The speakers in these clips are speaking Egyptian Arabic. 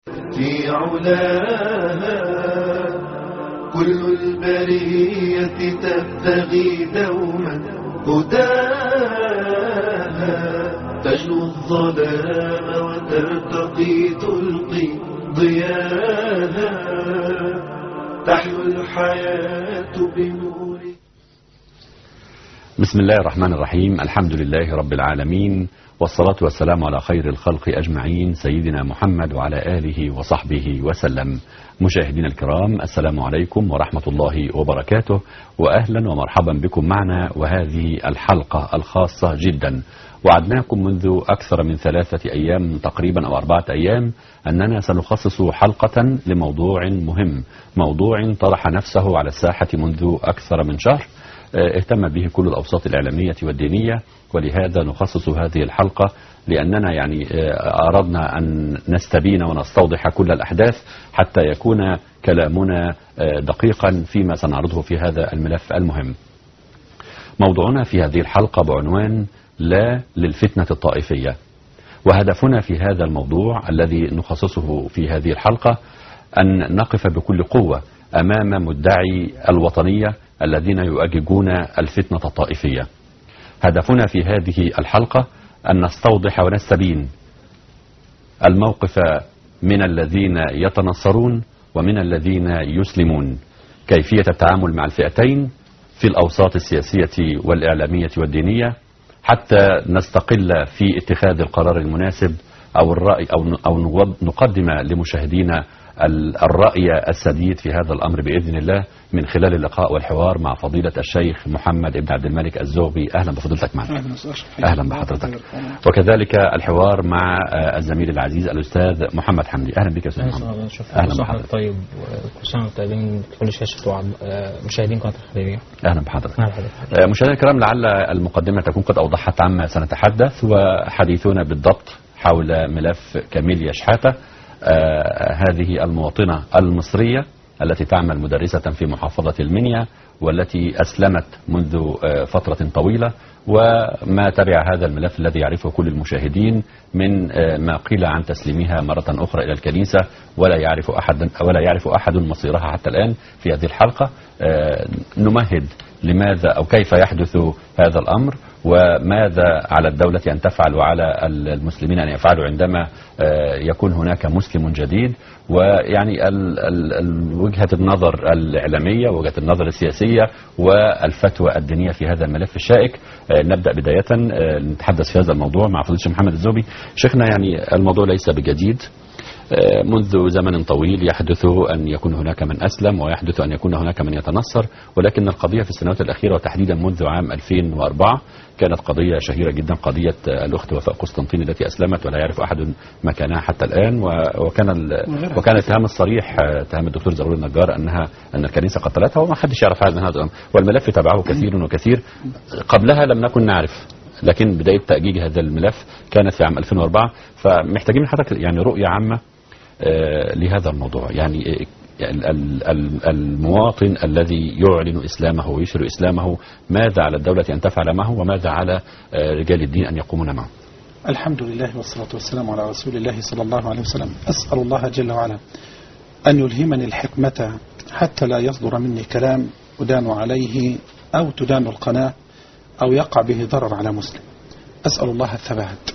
في علاها كل البرية تبتغي دوما هداها تجلو الظلام وترتقي تلقي ضياها تحيو الحياة بنور بسم الله الرحمن الرحيم الحمد لله رب العالمين والصلاة والسلام على خير الخلق أجمعين سيدنا محمد وعلى آله وصحبه وسلم مشاهدينا الكرام السلام عليكم ورحمة الله وبركاته وأهلا ومرحبا بكم معنا وهذه الحلقة الخاصة جدا وعدناكم منذ أكثر من ثلاثة أيام تقريبا أو أربعة أيام أننا سنخصص حلقة لموضوع مهم موضوع طرح نفسه على الساحة منذ أكثر من شهر اهتم به كل الأوساط الإعلامية والدينية ولهذا نخصص هذه الحلقة لأننا يعني أردنا أن نستبين ونستوضح كل الأحداث حتى يكون كلامنا دقيقا فيما سنعرضه في هذا الملف المهم موضوعنا في هذه الحلقة بعنوان لا للفتنة الطائفية وهدفنا في هذا الموضوع الذي نخصصه في هذه الحلقة أن نقف بكل قوة أمام مدعي الوطنية الذين يؤججون الفتنة الطائفية هدفنا في هذه الحلقة أن نستوضح ونستبين الموقف من الذين يتنصرون ومن الذين يسلمون كيفية التعامل مع الفئتين في الأوساط السياسية والإعلامية والدينية حتى نستقل في اتخاذ القرار المناسب أو الرأي أو أو نقدم لمشاهدينا الرأي السديد في هذا الأمر بإذن الله من خلال اللقاء والحوار مع فضيلة الشيخ محمد بن عبد الملك الزغبي أهلا بفضيلتك معنا أهلا بحضرتك وكذلك الحوار مع الزميل العزيز الأستاذ محمد حمدي أهلا بك يا أستاذ محمد أهلا بحضرتك طيب كل سنة وانتم طيبين كل شاشة مشاهدين قناة الخليجية أهلا بحضرتك مشاهدينا الكرام لعل المقدمة تكون قد أوضحت عما سنتحدث وحديثنا بالضبط حول ملف كاميليا شحاتة آه هذه المواطنة المصرية التي تعمل مدرسة في محافظة المنيا والتي أسلمت منذ آه فترة طويلة وما تبع هذا الملف الذي يعرفه كل المشاهدين من آه ما قيل عن تسليمها مرة أخرى إلى الكنيسة ولا يعرف أحد ولا يعرف أحد مصيرها حتى الآن في هذه الحلقة نمهد لماذا أو كيف يحدث هذا الأمر وماذا على الدولة أن تفعل وعلى المسلمين أن يفعلوا عندما يكون هناك مسلم جديد ويعني ال ال وجهة النظر الإعلامية وجهة النظر السياسية والفتوى الدينية في هذا الملف الشائك نبدأ بداية نتحدث في هذا الموضوع مع فضيلة الشيخ محمد الزوبي شيخنا يعني الموضوع ليس بجديد منذ زمن طويل يحدث أن يكون هناك من أسلم ويحدث أن يكون هناك من يتنصر ولكن القضية في السنوات الأخيرة وتحديدا منذ عام 2004 كانت قضية شهيرة جدا قضية الأخت وفاء قسطنطين التي أسلمت ولا يعرف أحد مكانها حتى الآن وكان وكان الاتهام الصريح اتهام الدكتور زغلول النجار أنها أن الكنيسة قتلتها وما حدش يعرف هذا من هذا الأمر والملف تبعه كثير وكثير قبلها لم نكن نعرف لكن بداية تأجيج هذا الملف كانت في عام 2004 فمحتاجين من حضرتك يعني رؤية عامة لهذا الموضوع يعني المواطن الذي يعلن إسلامه ويشر إسلامه ماذا على الدولة أن تفعل معه وماذا على رجال الدين أن يقومون معه الحمد لله والصلاة والسلام على رسول الله صلى الله عليه وسلم أسأل الله جل وعلا أن يلهمني الحكمة حتى لا يصدر مني كلام أدان عليه أو تدان القناة أو يقع به ضرر على مسلم أسأل الله الثبات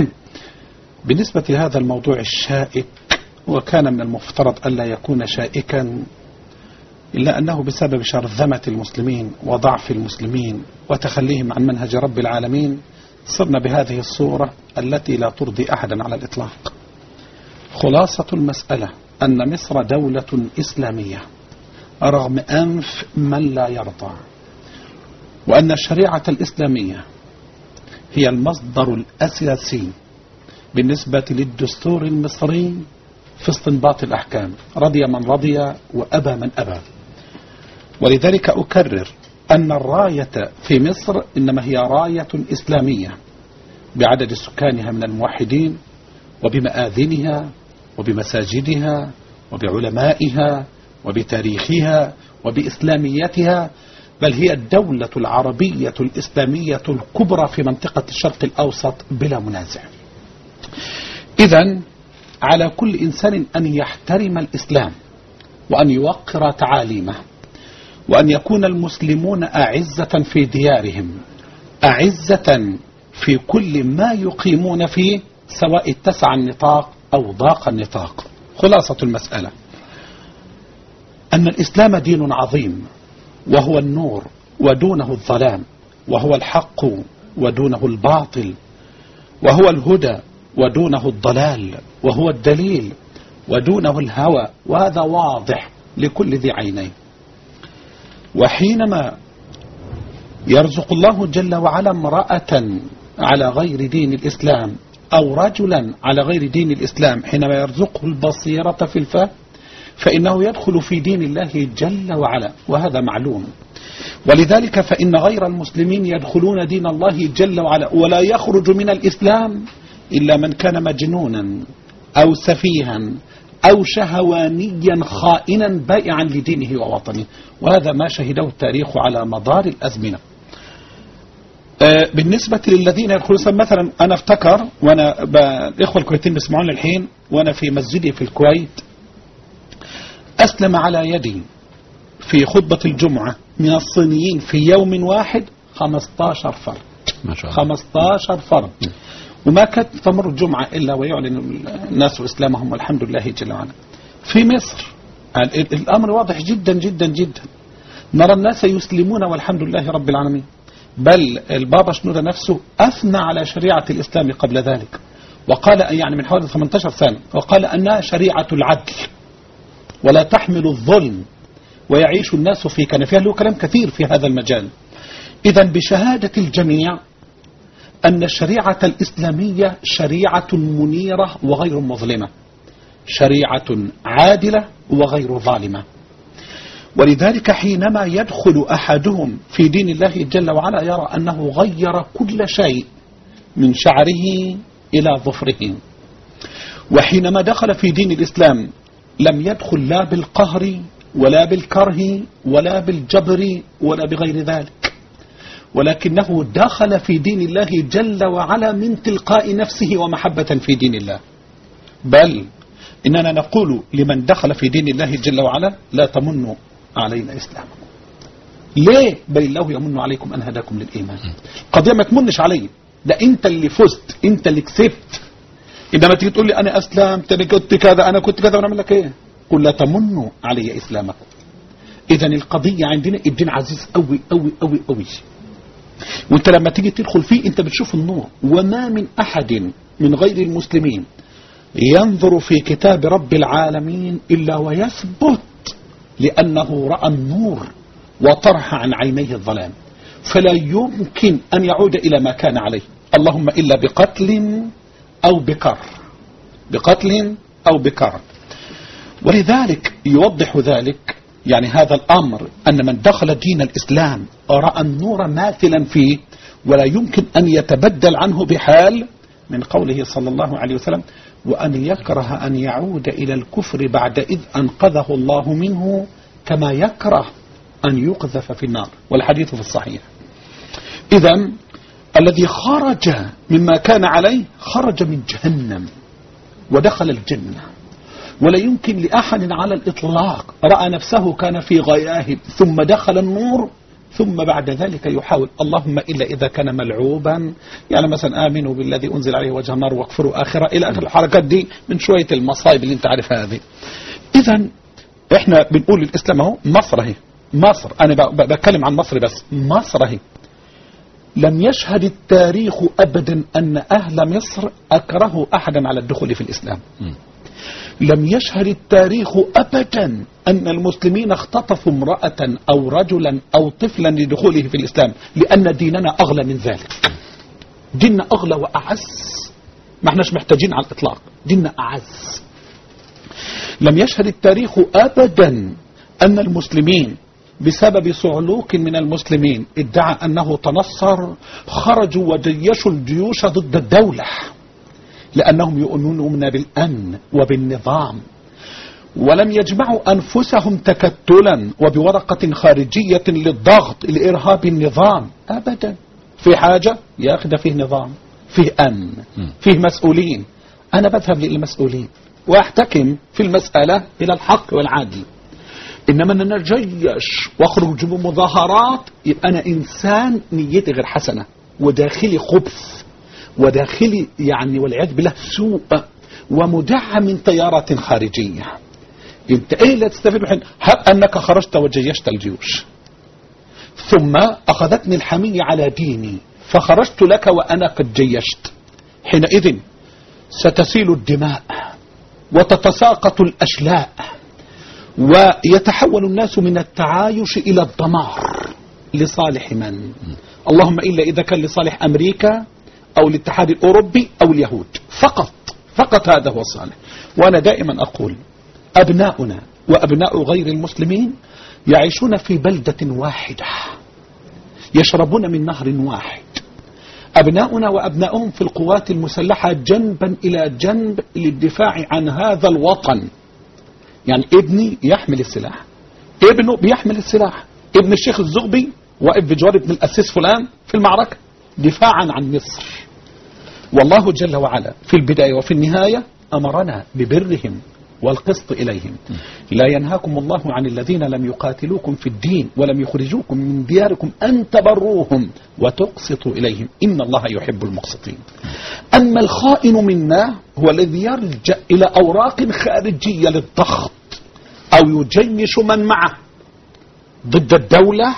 بالنسبة لهذا الموضوع الشائك وكان من المفترض ألا يكون شائكا إلا أنه بسبب شرذمة المسلمين وضعف المسلمين وتخليهم عن منهج رب العالمين صرنا بهذه الصورة التي لا ترضي أحدا على الإطلاق خلاصة المسألة أن مصر دولة إسلامية رغم أنف من لا يرضى وأن الشريعة الإسلامية هي المصدر الأساسي بالنسبة للدستور المصري في استنباط الأحكام رضي من رضي وأبى من أبى ولذلك أكرر أن الراية في مصر إنما هي راية إسلامية بعدد سكانها من الموحدين وبمآذنها وبمساجدها وبعلمائها وبتاريخها وبإسلاميتها بل هي الدولة العربية الإسلامية الكبرى في منطقة الشرق الأوسط بلا منازع إذا على كل إنسان أن يحترم الإسلام وأن يوقر تعاليمه وأن يكون المسلمون أعزة في ديارهم أعزة في كل ما يقيمون فيه سواء اتسع النطاق أو ضاق النطاق خلاصة المسألة أن الإسلام دين عظيم وهو النور ودونه الظلام وهو الحق ودونه الباطل وهو الهدى ودونه الضلال وهو الدليل ودونه الهوى وهذا واضح لكل ذي عينين وحينما يرزق الله جل وعلا امرأة على غير دين الإسلام أو رجلا على غير دين الإسلام حينما يرزقه البصيرة في الفهم فإنه يدخل في دين الله جل وعلا وهذا معلوم ولذلك فإن غير المسلمين يدخلون دين الله جل وعلا ولا يخرج من الإسلام إلا من كان مجنونا أو سفيها أو شهوانيا خائنا بائعا لدينه ووطنه وهذا ما شهده التاريخ على مدار الأزمنة آه، بالنسبة للذين يدخلون مثلا أنا افتكر وأنا ب- الإخوة الكويتيين بيسمعوني الحين وأنا في مسجدي في الكويت أسلم على يدي في خطبة الجمعة من الصينيين في يوم واحد 15 فرد ما شاء الله 15 فرد وما كانت تمر الجمعة إلا ويعلن الناس إسلامهم والحمد لله جل وعلا في مصر ال- ال- الأمر واضح جدا جدا جدا نرى الناس يسلمون والحمد لله رب العالمين بل البابا شنودة نفسه أثنى على شريعة الإسلام قبل ذلك وقال يعني من حوالي 18 سنة وقال أنها شريعة العدل ولا تحمل الظلم ويعيش الناس في كنفها له كلام كثير في هذا المجال إذا بشهادة الجميع أن الشريعة الإسلامية شريعة منيرة وغير مظلمة شريعة عادلة وغير ظالمة ولذلك حينما يدخل أحدهم في دين الله جل وعلا يرى أنه غير كل شيء من شعره إلى ظفره وحينما دخل في دين الإسلام لم يدخل لا بالقهر ولا بالكره ولا بالجبر ولا بغير ذلك ولكنه دخل في دين الله جل وعلا من تلقاء نفسه ومحبة في دين الله بل إننا نقول لمن دخل في دين الله جل وعلا لا تمنوا علينا إسلامكم ليه بل الله يمن عليكم أن هداكم للإيمان قضية ما تمنش علي ده أنت اللي فزت أنت اللي كسبت إنما تيجي تقول لي أنا أسلمت أنا كنت كذا أنا كنت كذا ونعمل لك إيه قل لا تمنوا علي إسلامكم إذا القضية عندنا الدين عزيز أوي أوي أوي أوي وانت لما تيجي تدخل فيه انت بتشوف النور وما من احد من غير المسلمين ينظر في كتاب رب العالمين الا ويثبت لانه راى النور وطرح عن عينيه الظلام فلا يمكن ان يعود الى ما كان عليه اللهم الا بقتل او بكر بقتل او بكر ولذلك يوضح ذلك يعني هذا الأمر أن من دخل دين الإسلام رأى النور ماثلا فيه ولا يمكن أن يتبدل عنه بحال من قوله صلى الله عليه وسلم وأن يكره أن يعود إلى الكفر بعد إذ أنقذه الله منه كما يكره أن يقذف في النار والحديث في الصحيح إذا الذي خرج مما كان عليه خرج من جهنم ودخل الجنة ولا يمكن لأحد على الإطلاق رأى نفسه كان في غياه ثم دخل النور ثم بعد ذلك يحاول اللهم إلا إذا كان ملعوبا يعني مثلا آمنوا بالذي أنزل عليه وجه النار واكفروا آخرة إلى آخر الحركات دي من شوية المصايب اللي انت عارفها هذه إذا إحنا بنقول الإسلام أهو مصر أهي مصر أنا ب- ب- بتكلم عن مصر بس مصر أهي لم يشهد التاريخ أبدا أن أهل مصر أكرهوا أحدا على الدخول في الإسلام لم يشهد التاريخ أبدا أن المسلمين اختطفوا امرأة أو رجلا أو طفلا لدخوله في الإسلام لأن ديننا أغلى من ذلك ديننا أغلى وأعز ما احناش محتاجين على الإطلاق ديننا أعز لم يشهد التاريخ أبدا أن المسلمين بسبب صعلوك من المسلمين ادعى أنه تنصر خرجوا وجيشوا الجيوش ضد الدولة لأنهم يؤمنون بالأمن وبالنظام ولم يجمعوا أنفسهم تكتلا وبورقة خارجية للضغط لإرهاب النظام أبدا في حاجة يا أخي ده فيه نظام فيه أمن فيه مسؤولين أنا بذهب للمسؤولين واحتكم في المسألة إلى الحق والعدل إنما أن أنا جيش واخرج بمظاهرات يبقى أنا إنسان نيتي غير حسنة وداخلي خبث وداخلي يعني والعياذ بالله سوء ومدعم من تيارات خارجية انت ايه اللي تستفيد الحين هب انك خرجت وجيشت الجيوش ثم اخذتني الحمية على ديني فخرجت لك وانا قد جيشت حينئذ ستسيل الدماء وتتساقط الاشلاء ويتحول الناس من التعايش الى الدمار لصالح من اللهم الا اذا كان لصالح امريكا او الاتحاد الاوروبي او اليهود فقط فقط هذا هو الصالح وانا دائما اقول ابناؤنا وابناء غير المسلمين يعيشون في بلده واحده يشربون من نهر واحد أبناؤنا وأبناؤهم في القوات المسلحة جنبا إلى جنب للدفاع عن هذا الوطن يعني ابني يحمل السلاح ابنه بيحمل السلاح ابن الشيخ الزغبي واقف بجوار ابن الأسيس فلان في المعركة دفاعا عن مصر والله جل وعلا في البداية وفي النهاية أمرنا ببرهم والقسط إليهم لا ينهاكم الله عن الذين لم يقاتلوكم في الدين ولم يخرجوكم من دياركم أن تبروهم وتقسطوا إليهم إن الله يحب المقسطين أما الخائن منا هو الذي يلجأ إلى أوراق خارجية للضغط أو يجيش من معه ضد الدولة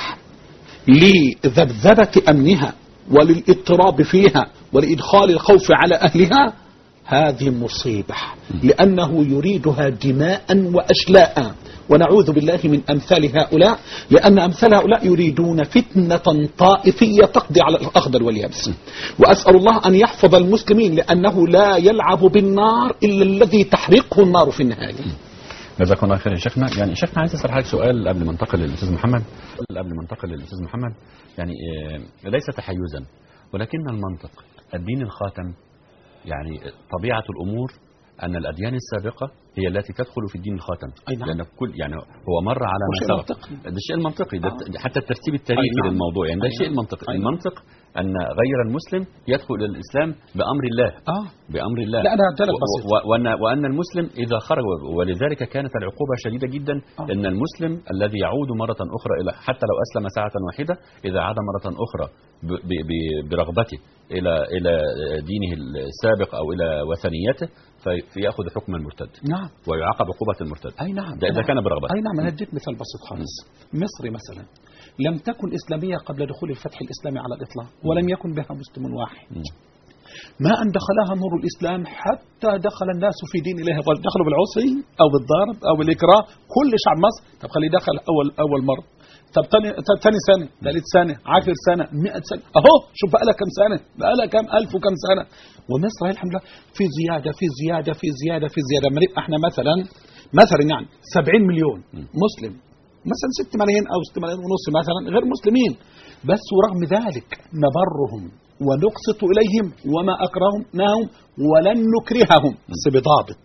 لذبذبة أمنها وللاضطراب فيها ولإدخال الخوف على أهلها هذه مصيبة لأنه يريدها دماء وأشلاء ونعوذ بالله من أمثال هؤلاء لأن أمثال هؤلاء يريدون فتنة طائفية تقضي على الأخضر واليابس وأسأل الله أن يحفظ المسلمين لأنه لا يلعب بالنار إلا الذي تحرقه النار في النهاية جزاكم الله خير يا شيخنا يعني شيخنا عايز اسال حضرتك سؤال قبل ما انتقل للاستاذ محمد قبل ما انتقل للاستاذ محمد يعني آه، ليس تحيزا ولكن المنطق الدين الخاتم يعني طبيعه الامور ان الاديان السابقه هي التي تدخل في الدين الخاتم أي نعم. لان كل يعني هو مر على وشيء ما سبق منطقي. ده الشيء المنطقي ده آه. حتى الترتيب التاريخي أي نعم. للموضوع يعني ده أي الشيء نعم. المنطقي أي نعم. المنطق ان غير المسلم يدخل الى الاسلام بامر الله آه بامر الله لا أنا أعدلك و- بسيط و- وأن, وأن المسلم إذا خرج ولذلك كانت العقوبة شديدة جدا آه. أن المسلم الذي يعود مرة أخرى إلى حتى لو أسلم ساعة واحدة إذا عاد مرة أخرى ب- ب- ب- برغبته إلى إلى دينه السابق أو إلى وثنيته في- فيأخذ حكم المرتد نعم ويعاقب عقوبة المرتد أي نعم ده إذا كان برغبته أي نعم أنا أديك مثال بسيط خالص مصر مثلا لم تكن إسلامية قبل دخول الفتح الإسلامي على الإطلاق ولم يكن بها مسلم واحد مم. ما أن دخلها نور الإسلام حتى دخل الناس في دين الله دخلوا بالعصي أو بالضرب أو بالإكراه كل شعب مصر طب خليه دخل أول أول مرة طب تاني طب تاني سنة ثالث سنة عاشر سنة 100 سنة أهو شوف بقى لها كم سنة بقى لها كم ألف وكم سنة ومصر هي الحمد لله في زيادة في زيادة في زيادة في زيادة ما نبقى احنا مثلا مثلا يعني 70 مليون مسلم مثلا 6 ملايين أو 6 ملايين ونص مثلا غير مسلمين بس ورغم ذلك نبرهم ونقسط إليهم وما أكرهناهم ولن نكرههم بس بضابط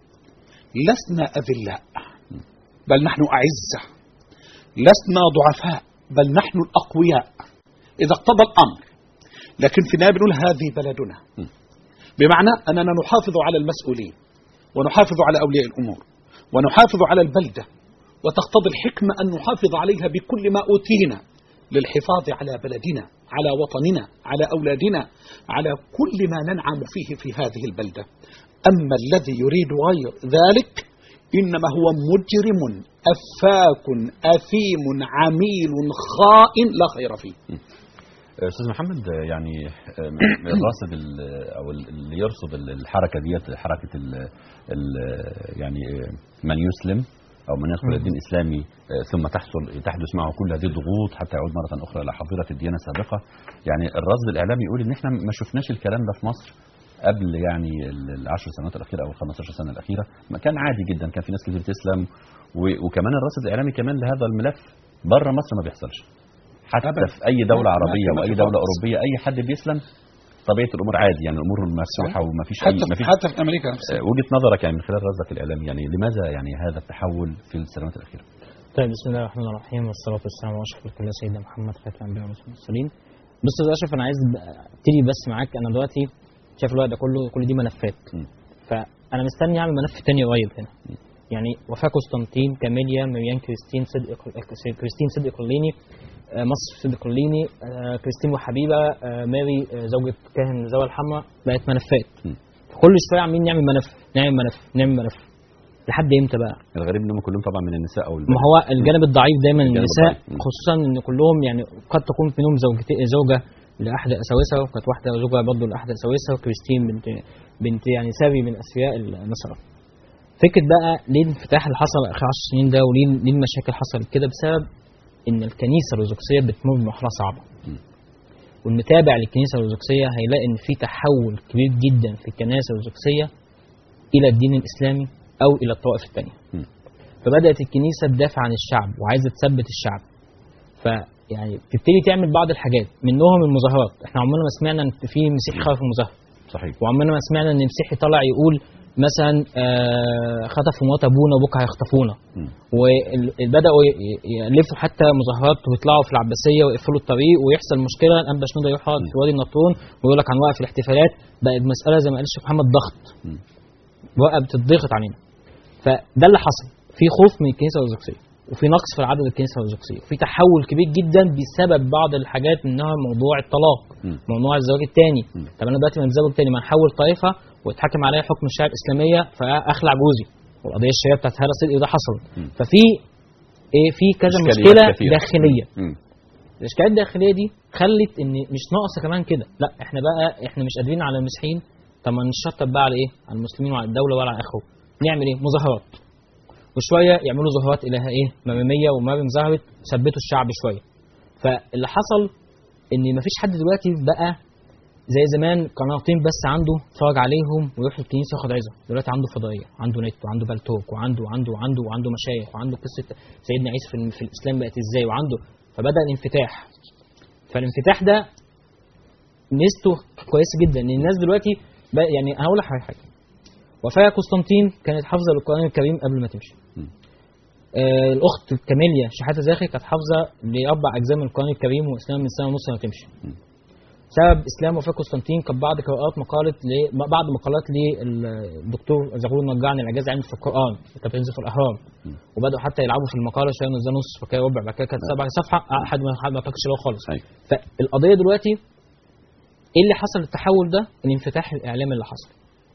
لسنا أذلاء بل نحن أعزة لسنا ضعفاء بل نحن الأقوياء إذا اقتضى الأمر لكن في النهاية بنقول هذه بلدنا بمعنى أننا نحافظ على المسؤولين ونحافظ على أولياء الأمور ونحافظ على البلدة وتقتضي الحكمة أن نحافظ عليها بكل ما أوتينا للحفاظ على بلدنا على وطننا على أولادنا على كل ما ننعم فيه في هذه البلدة أما الذي يريد غير ذلك إنما هو مجرم أفاك أثيم عميل خائن لا خير فيه استاذ محمد يعني الراصد ال- او ال- اللي يرصد ال- الحركه ديت حركه ال ال يعني من يسلم او من يدخل الدين الاسلامي ثم تحصل تحدث معه كل هذه الضغوط حتى يعود مره اخرى الى حظيره الديانه السابقه يعني الرصد الاعلامي يقول ان احنا ما شفناش الكلام ده في مصر قبل يعني ال- العشر سنوات الاخيره او ال 15 سنه الاخيره ما كان عادي جدا كان في ناس كتير تسلم و- وكمان الرصد الاعلامي كمان لهذا الملف بره مصر ما بيحصلش حتى أبداً. في اي دوله ما- عربيه ما- ما واي في دوله خالص. اوروبيه اي حد بيسلم طبيعه الامور عادي يعني الامور مفتوحه وما فيش اي حتى ما فيش حتى في أمريكا نفسها آه، وجهه نظرك يعني من خلال رصدك الاعلامي يعني لماذا يعني هذا التحول في السنوات الاخيره؟ طيب بسم الله الرحمن الرحيم والصلاة والسلام على أشرف الكل سيدنا محمد خاتم الأنبياء والمرسلين. بص يا أشرف أنا عايز ابتدي بس معاك أنا دلوقتي شايف الوقت ده كله كل دي ملفات. م. انا مستني اعمل ملف تاني قريب هنا يعني وفاة قسطنطين كاميليا مريان كريستين صدق كريستين صدق كليني آه، مصر صدق كليني آه، كريستين وحبيبه آه، ماري آه، زوجة كاهن زوى الحمراء بقت ملفات م. كل شويه عاملين نعمل ملف نعمل ملف نعمل ملف لحد امتى بقى؟ الغريب انهم كلهم طبعا من النساء او ما هو الجانب الضعيف دايما الجانب النساء الضعيف. م. خصوصا ان كلهم يعني قد تكون منهم زوجتي زوجه لاحد اساوسه وكانت واحده زوجه برضه لاحد اساوسه وكريستين بنت بنت يعني سابي من اسفياء النصارى. فكره بقى ليه الانفتاح اللي حصل اخر 10 سنين ده وليه ليه المشاكل حصلت كده بسبب ان الكنيسه الارثوذكسيه بتمر بمرحله صعبه. م. والمتابع للكنيسه الارثوذكسيه هيلاقي ان في تحول كبير جدا في الكنائس الارثوذكسيه الى الدين الاسلامي او الى الطوائف الثانيه. م. فبدات الكنيسه تدافع عن الشعب وعايزه تثبت الشعب فيعني تبتدي تعمل بعض الحاجات منهم المظاهرات احنا عمرنا ما سمعنا ان في مسيحي خرج في مظاهره صحيح وعمرنا ما سمعنا ان مسيحي طلع يقول مثلا آه، خطفوا مرات ابونا وبكره هيخطفونا م. وبداوا يالفوا حتى مظاهرات ويطلعوا في العباسيه ويقفلوا الطريق ويحصل مشكله الانبا شنوده يروح يقعد في وادي النطرون ويقول لك هنوقف الاحتفالات بقت مساله زي ما قال الشيخ محمد ضغط م. بقى بتضغط علينا فده اللي حصل في خوف من الكنيسه الارثوذكسيه وفي نقص في العدد الكنيسه الارثوذكسيه وفي تحول كبير جدا بسبب بعض الحاجات منها موضوع الطلاق م. موضوع الزواج الثاني م. طب انا دلوقتي متزوج تاني ما نحول طائفه ويتحكم عليا حكم الشريعه الاسلاميه فاخلع جوزي والقضيه الشهيره بتاعت هاله صدقي ده حصلت م. ففي ايه في كذا إشكاليات مشكله كثيرة. داخليه م. الاشكاليات الداخليه دي خلت ان مش ناقصه كمان كده لا احنا بقى احنا مش قادرين على المسيحيين طب ما نشطب بقى على ايه على المسلمين وعلى الدوله وعلى اخره نعمل ايه مظاهرات وشويه يعملوا ظاهرات الى ايه مرميه ومرم ظهرت ثبتوا الشعب شويه فاللي حصل ان مفيش حد دلوقتي بقى زي زمان قناتين بس عنده اتفرج عليهم ويروح الكنيسه ياخد عظه دلوقتي عنده فضائيه عنده نت وعنده بلتوك وعنده وعنده وعنده وعنده مشايخ وعنده قصه سيدنا عيسى في, في الاسلام بقت ازاي وعنده فبدا الانفتاح فالانفتاح ده ميزته كويسه جدا ان الناس دلوقتي بقى يعني انا هقول لك على حاجه وفاة قسطنطين كانت حافظه للقران الكريم قبل ما تمشي م. آه الاخت كاميليا شحاته زاخي كانت حافظه لاربع اجزاء من القران الكريم واسلام من سنه ونص ما تمشي م. سبب اسلام وفاة قسطنطين كانت بعض قراءات مقالة ل... بعض مقالات للدكتور زغلول النجار عن الاعجاز العلمي في القران كانت بتنزل في الاهرام م. وبداوا حتى يلعبوا في المقاله شويه نزلوا نص فكده ربع بعد كده كانت سبع صفحه آه، حد ما حد ما اعتقدش اللي هو خالص أيوة. فالقضيه دلوقتي ايه اللي حصل التحول ده الانفتاح الاعلامي اللي حصل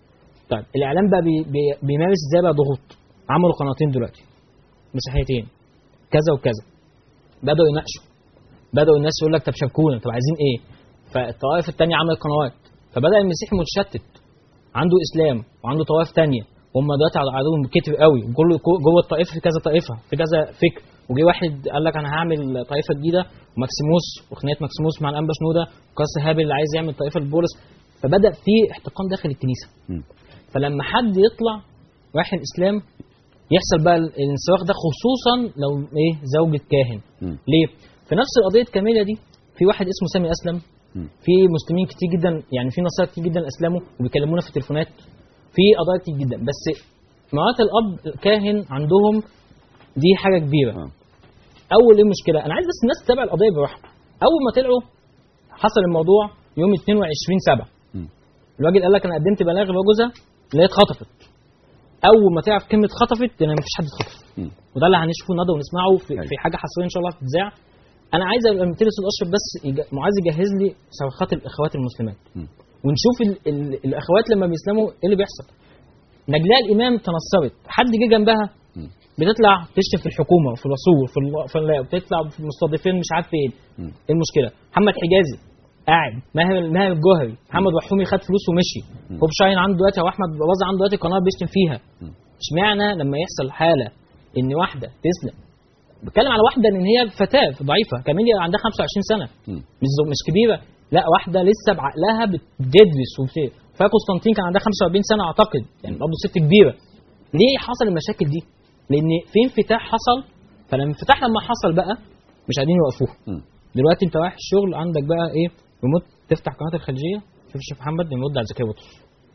طيب الاعلام بقى بي بي بيمارس ازاي بقى ضغوط عملوا قناتين دلوقتي مسيحيتين كذا وكذا بداوا يناقشوا بداوا الناس يقول لك طب شاركونا طب عايزين ايه فالطوائف الثانيه عملت قنوات فبدا المسيحي متشتت عنده اسلام وعنده طوائف ثانيه هم دلوقتي على عددهم كتير قوي وكل جوه الطائفه في كذا طائفه في كذا فكر وجي واحد قال لك انا هعمل طائفه جديده وماكسيموس وخناقه ماكسيموس مع الانبا شنوده وقاس هابل اللي عايز يعمل طائفه لبولس فبدا في احتقان داخل الكنيسه م. فلما حد يطلع رايح الاسلام يحصل بقى الانسلاخ ده خصوصا لو ايه زوجة كاهن م. ليه؟ في نفس قضيه كاميليا دي في واحد اسمه سامي اسلم م. في مسلمين كتير جدا يعني في نصارى كتير جدا اسلموا وبيكلمونا في التليفونات في قضايا كتير جدا بس مرات الاب الكاهن عندهم دي حاجه كبيره آه. اول ايه المشكله انا عايز بس الناس تتابع القضيه بالراحه اول ما طلعوا حصل الموضوع يوم 22 7 م. الراجل قال لك انا قدمت بلاغ لجوزها اللي هي اتخطفت اول ما تعرف كلمه خطفت يعني مفيش حد اتخطف م. وده اللي هنشوفه النهارده ونسمعه في, أيوة. في حاجه حصريه ان شاء الله هتتذاع انا عايز ابقى مثل الاستاذ اشرف بس يج- معاذ يجهز لي صرخات الاخوات المسلمات م. ونشوف ال ال الاخوات لما بيسلموا ايه اللي بيحصل نجلاء الامام تنصرت حد جه جنبها م. بتطلع تشتم في الحكومه وفي الرسول وفي الم- في ال- بتطلع في المستضيفين مش عارف فين م. ايه المشكله محمد حجازي قاعد ماهر ماهر الجوهري محمد وحومي خد فلوس ومشي م. بوب شاين عنده دلوقتي او احمد باظ عنده دلوقتي قناه بيشتم فيها م. اشمعنى لما يحصل حاله ان واحده تسلم بتكلم على واحده ان هي فتاه ضعيفه كاميليا عندها 25 سنه م. مش زو- مش كبيره لا واحده لسه بعقلها بتدرس وبت- فيها قسطنطين كان عندها 45 سنه اعتقد يعني برضه ست كبيره ليه حصل المشاكل دي؟ لان في انفتاح حصل فلما الانفتاح لما حصل بقى مش قاعدين يوقفوه م. دلوقتي انت رايح الشغل عندك بقى ايه ريموت تفتح قناه الخليجيه شوف الشيخ محمد ريموت ده على زكريا بطرس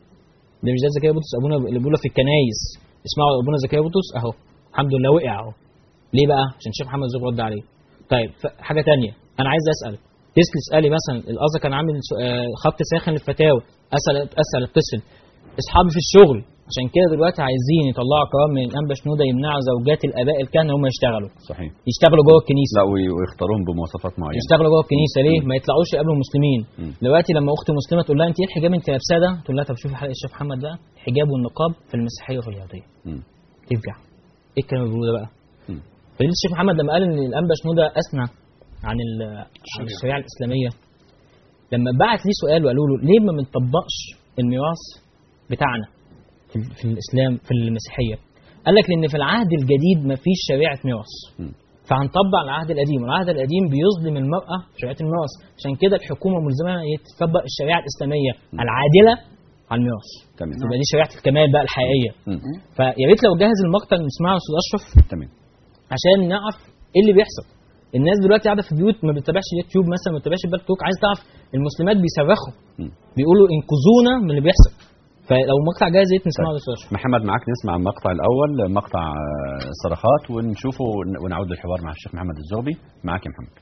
ده مش ده زكريا بطرس ابونا اللي بيقولوا في الكنايس اسمعوا ابونا زكريا بطرس اهو الحمد لله وقع اهو ليه بقى عشان الشيخ محمد زوج رد عليه طيب ف- حاجه تانية انا عايز اسال تسال اسالي مثلا الازهر كان عامل س- آه، خط ساخن للفتاوى اسال اسال اتصل اصحابي في الشغل عشان كده دلوقتي عايزين يطلعوا قرار من الانبا شنوده يمنعوا زوجات الاباء الكهنه هم يشتغلوا صحيح يشتغلوا جوه الكنيسه لا وي- ويختاروهم بمواصفات معينه يشتغلوا جوه الكنيسه ليه؟ ما يطلعوش يقابلوا المسلمين مم. دلوقتي لما اخت مسلمه تقول لها انت ايه الحجاب انت لابساه ده؟ تقول لها طب شوفي حلقه الشيخ محمد بقى الحجاب والنقاب في المسيحيه وفي اليهوديه مم. ترجع ايه الكلام اللي بيقوله ده بقى؟ مم. فضيلة الشيخ محمد لما قال ان الانبا شنوده اثنى عن ال- عن الشريعه الاسلاميه لما بعت ليه سؤال وقالوا له ليه ما بنطبقش الميراث بتاعنا في, ال- في الاسلام في المسيحيه؟ قال لك لان في العهد الجديد ما فيش شريعه ميراث مم. فهنطبق العهد القديم والعهد القديم بيظلم المرأة في شريعة الميراث عشان كده الحكومة ملزمة هي تطبق الشريعة الإسلامية العادلة على الميراث تمام يبقى دي شريعة الكمال بقى الحقيقية مم. فيا ريت لو جهز المقطع اللي نسمعه يا أستاذ أشرف تمام عشان نعرف إيه اللي بيحصل الناس دلوقتي قاعدة في البيوت ما بتتابعش اليوتيوب مثلا ما بتتابعش البال توك عايز تعرف المسلمات بيصرخوا مم. بيقولوا انقذونا من اللي بيحصل فلو مقطع جاهز يا ريت نسمعه طيب. يا أستاذ أشرف محمد معاك نسمع المقطع الاول مقطع آه، صرخات ونشوفه ون- ونعود للحوار مع الشيخ محمد الزغبي معاك يا محمد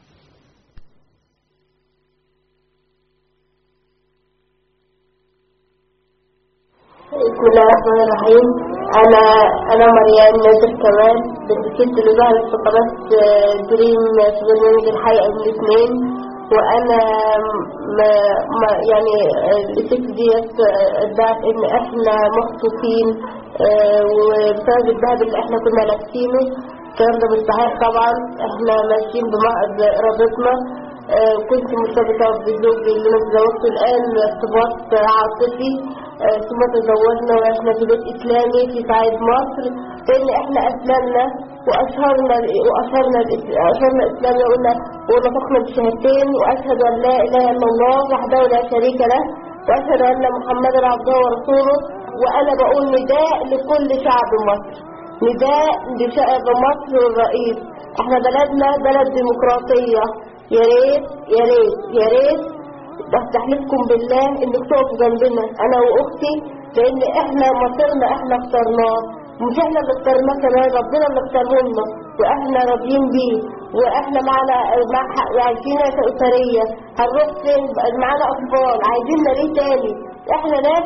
بسم الله الرحمن الرحيم انا انا مريم نادر كمال بنت الست اللي ظهرت في قناه آه، دريم في برنامج الحقيقه من الاثنين وانا ما ما يعني آه، الست ديت آه، ادعت ان احنا مخطوفين آه، وبسبب الذهب اللي احنا كنا لابسينه الكلام ده مش صحيح طبعا احنا ماشيين بمحض ارادتنا آه، كنت مرتبطة بزوجي اللي انا اتزوجته الآن ارتباط عاطفي آه، ثم تزوجنا واحنا في بيت إسلامي في سعيد مصر لأن احنا أسلمنا وأشهرنا وأشهرنا أشهرنا الإسلام وقلنا ونطقنا بالشهادتين وأشهد أن لا إله إلا الله وحده لا شريك له وأشهد أن محمدا عبده ورسوله وأنا بقول نداء لكل شعب مصر نداء لشعب مصر والرئيس احنا بلدنا بلد ديمقراطية يا ريت يا ريت يا ريت بستحلفكم بالله انك تقفوا جنبنا انا واختي لان احنا مصيرنا احنا اخترناه مش احنا اللي اخترناه كمان ربنا اللي اختاره لنا واحنا راضيين بيه واحنا معنا مع عايشين اسريه هنروح فين معانا اطفال عايزين ليه تاني احنا ناس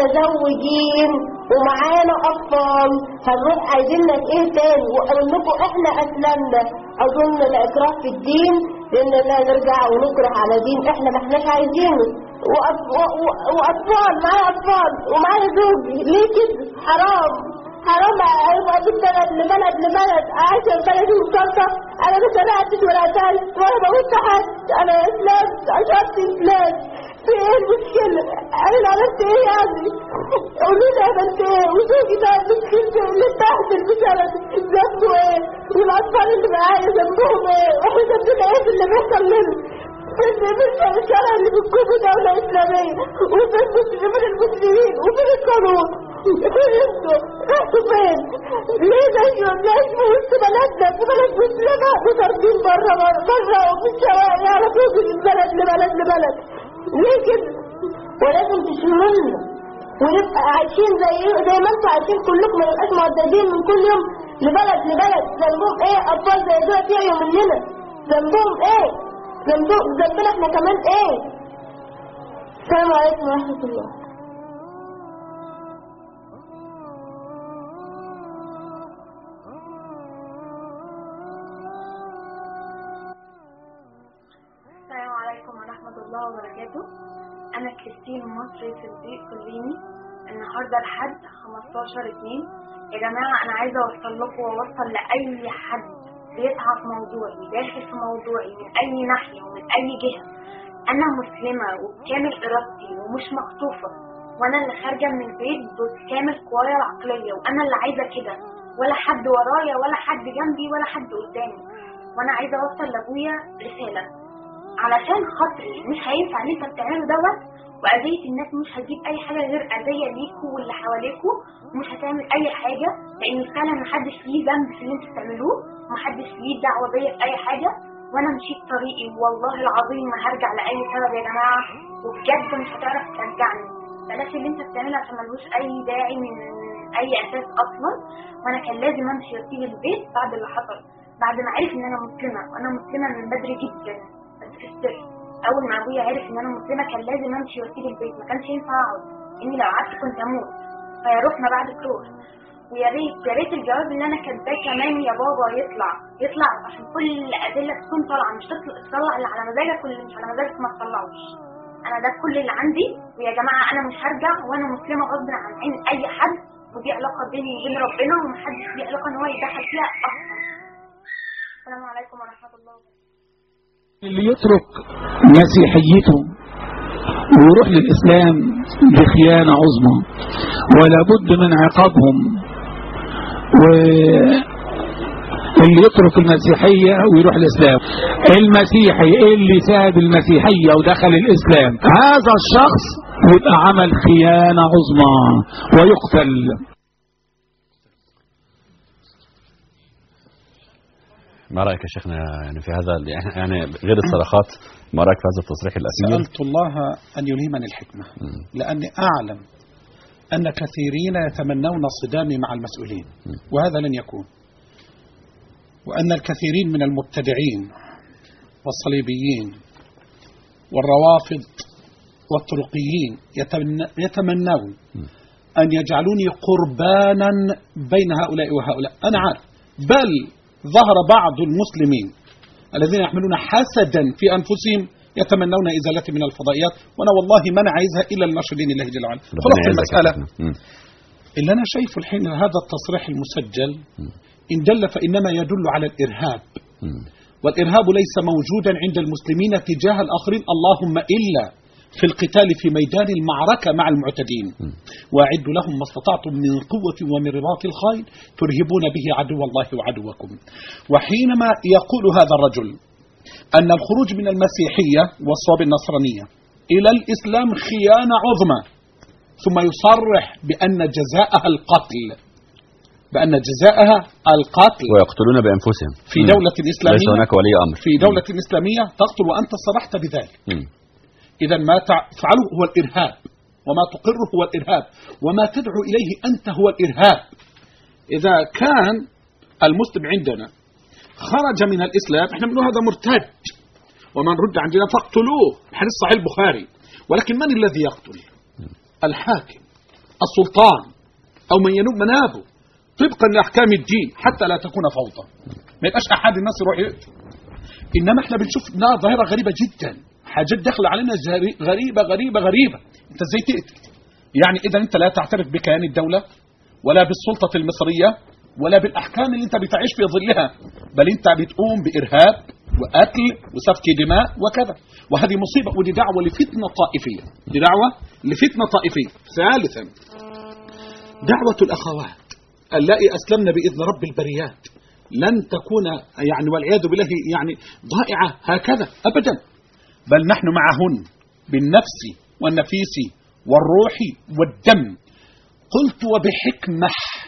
متزوجين ومعانا اطفال هنروح عايزين لك ايه تاني واقول لكم احنا اسلمنا اظن لا اكراه في الدين لان لا نرجع ونكره على دين احنا ما احناش عايزينه وأط- و- و- واطفال معايا اطفال ومعايا زوجي ليه كده حرام حرام ابقى من بلد لبلد لبلد عايشه في بلدي وشرطه انا ما سرقتش ولا قتلت ولا بموت حد انا اسلام عشرت اسلام في ايه المشكلة؟ انا عملت ايه يعني؟ قولوا لي عملت ايه؟ وزوجي ده مسكين اللي اتبهدل بسبب ذنبه ايه؟ والاطفال اللي معايا ذنبهم ايه؟ واحنا ذنبنا ايه في اللي بيحصل لنا؟ فين فين الشارع اللي بتكون دولة إسلامية وفين فين المسلمين وفين القانون فين انتوا رحتوا فين ليه زي الناس في وسط بلدنا في بلد مسلمة وطاردين بره بره وفي الشوارع يعرفوا من بلد لبلد لبلد ليه كده ولازم تشملنا ونبقى عايشين زي زي ما انتوا عايشين كلكم ما نبقاش معددين من كل يوم لبلد لبلد ذنبهم ايه اطفال زي دول يعيوا مننا ذنبهم ايه ذنبهم ذنبنا احنا كمان ايه السلام عليكم ورحمة الله السلام عليكم ورحمة الله وبركاته أنا كريستين مصري صديق كليني النهاردة الحد 15 2 يا جماعة أنا عايزة أوصل لكم وأوصل لأي حد بيسعى في موضوعي داخل في موضوعي من أي ناحية ومن أي جهة أنا مسلمة وبكامل إرادتي ومش مخطوفة وأنا اللي خارجة من البيت بكامل قوايا العقلية وأنا اللي عايزة كده ولا حد ورايا ولا حد جنبي ولا حد قدامي وأنا عايزة أوصل لأبويا رسالة علشان خاطري مش هينفع اللي انت بتعمله دوت وأذية الناس مش هتجيب أي حاجة غير أذية ليكوا واللي حواليكوا ومش هتعمل أي حاجة لأن فعلا محدش ليه ذنب في اللي انتوا بتعملوه ومحدش ليه دعوة بيا في أي حاجة وأنا مشيت طريقي والله العظيم ما هرجع لأي سبب يا جماعة وبجد مش هتعرف ترجعني بلاش اللي انت بتعمله عشان ملوش أي داعي من أي أساس أصلا وأنا كان لازم أمشي وأسيب البيت بعد اللي حصل بعد ما عرف إن أنا مسلمة وأنا مسلمة من بدري جدا بس في السر اول ما ابويا عرف ان انا مسلمه كان لازم امشي واسيب البيت ما كانش ينفع اقعد اني لو قعدت كنت اموت فيروحنا بعد تروح ويا ريت يا ريت الجواب اللي انا كاتباه كمان يا بابا يطلع يطلع عشان كل الادله تكون طالعه مش تطلع تطلع اللي على مزاجك واللي مش على مزاجك ما تطلعوش انا ده كل اللي عندي ويا جماعه انا مش هرجع وانا مسلمه غصب عن عين اي حد ودي علاقه بيني وبين ربنا ومحدش ليه علاقه ان هو يتدخل فيها اصلا السلام عليكم ورحمه الله وبركاته اللي يترك مسيحيته ويروح للإسلام بخيانة عظمى ولا بد من عقابهم واللي يترك المسيحية ويروح الإسلام المسيحي اللي ساب المسيحية ودخل الإسلام هذا الشخص يبقى عمل خيانة عظمى ويقتل ما رايك يا شيخنا يعني في هذا يعني غير الصرخات ما رايك في هذا التصريح الاخير سألت الله أن يلهمني الحكمة لأني أعلم أن كثيرين يتمنون صدامي مع المسؤولين وهذا لن يكون وأن الكثيرين من المبتدعين والصليبيين والروافض والطرقيين يتمن- يتمنون أن يجعلوني قربانا بين هؤلاء وهؤلاء أنا عارف بل ظهر بعض المسلمين الذين يحملون حسدا في أنفسهم يتمنون إزالتي من الفضائيات وأنا والله ما أنا عايزها إلا لنشر دين الله جل وعلا ربنا خلاص يعزك يا المسألة شيخنا. مم. اللي أنا شايفه الحين هذا التصريح المسجل إن دل فإنما يدل على الإرهاب مم. والإرهاب ليس موجودا عند المسلمين تجاه الآخرين اللهم إلا في القتال في ميدان المعركة مع المعتدين وأعدوا لهم ما استطعتم من قوة ومن رباط الخيل ترهبون به عدو الله وعدوكم وحينما يقول هذا الرجل أن الخروج من المسيحية والصواب النصرانية إلى الإسلام خيانة عظمى ثم يصرح بأن جزاءها القتل بأن جزاءها القتل ويقتلون بانفسهم في مم. دولة إسلامية ليس هناك ولي امر في دولة إسلامية تقتل وأنت صرحت بذلك مم. إذا ما تفعله هو الإرهاب وما تقره هو الإرهاب وما تدعو إليه أنت هو الإرهاب إذا كان المسلم عندنا خرج من الإسلام احنا بنقول هذا مرتد ومن رد عن دينه فاقتلوه حديث صحيح البخاري ولكن من الذي يقتل الحاكم السلطان أو من ينوب منابه طبقا لأحكام الدين حتى لا تكون فوضى ما يبقاش أحد الناس يروح يقتل إنما احنا بنشوف إنها ظاهرة غريبة جدا حاجات داخلة علينا زري- غريبة غريبة غريبة أنت إزاي تقتل يعني إذا أنت لا تعترف بكيان الدولة ولا بالسلطة المصرية ولا بالأحكام اللي أنت بتعيش في ظلها بل أنت بتقوم بإرهاب وقتل وسفك دماء وكذا وهذه مصيبة ودي دعوة لفتنة طائفية دي دعوة لفتنة طائفية ثالثا دعوة الأخوات اللائي أسلمن بإذن رب البريات لن تكون يعني والعياذ بالله يعني ضائعة هكذا أبدا بل نحن معهن بالنفس والنفيس والروح والدم قلت وبحكمة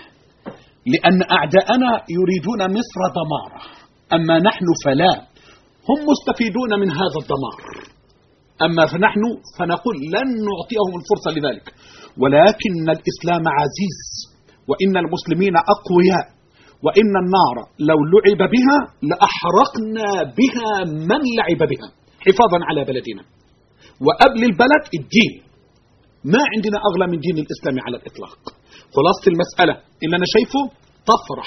لأن أعداءنا يريدون مصر دمارة أما نحن فلا هم مستفيدون من هذا الدمار أما فنحن فنقول لن نعطيهم الفرصة لذلك ولكن الإسلام عزيز وإن المسلمين أقوياء وإن النار لو لعب بها لأحرقنا بها من لعب بها حفاظا على بلدنا وقبل البلد الدين ما عندنا أغلى من دين الإسلام على الإطلاق خلاصة المسألة اللي أنا شايفه طفرة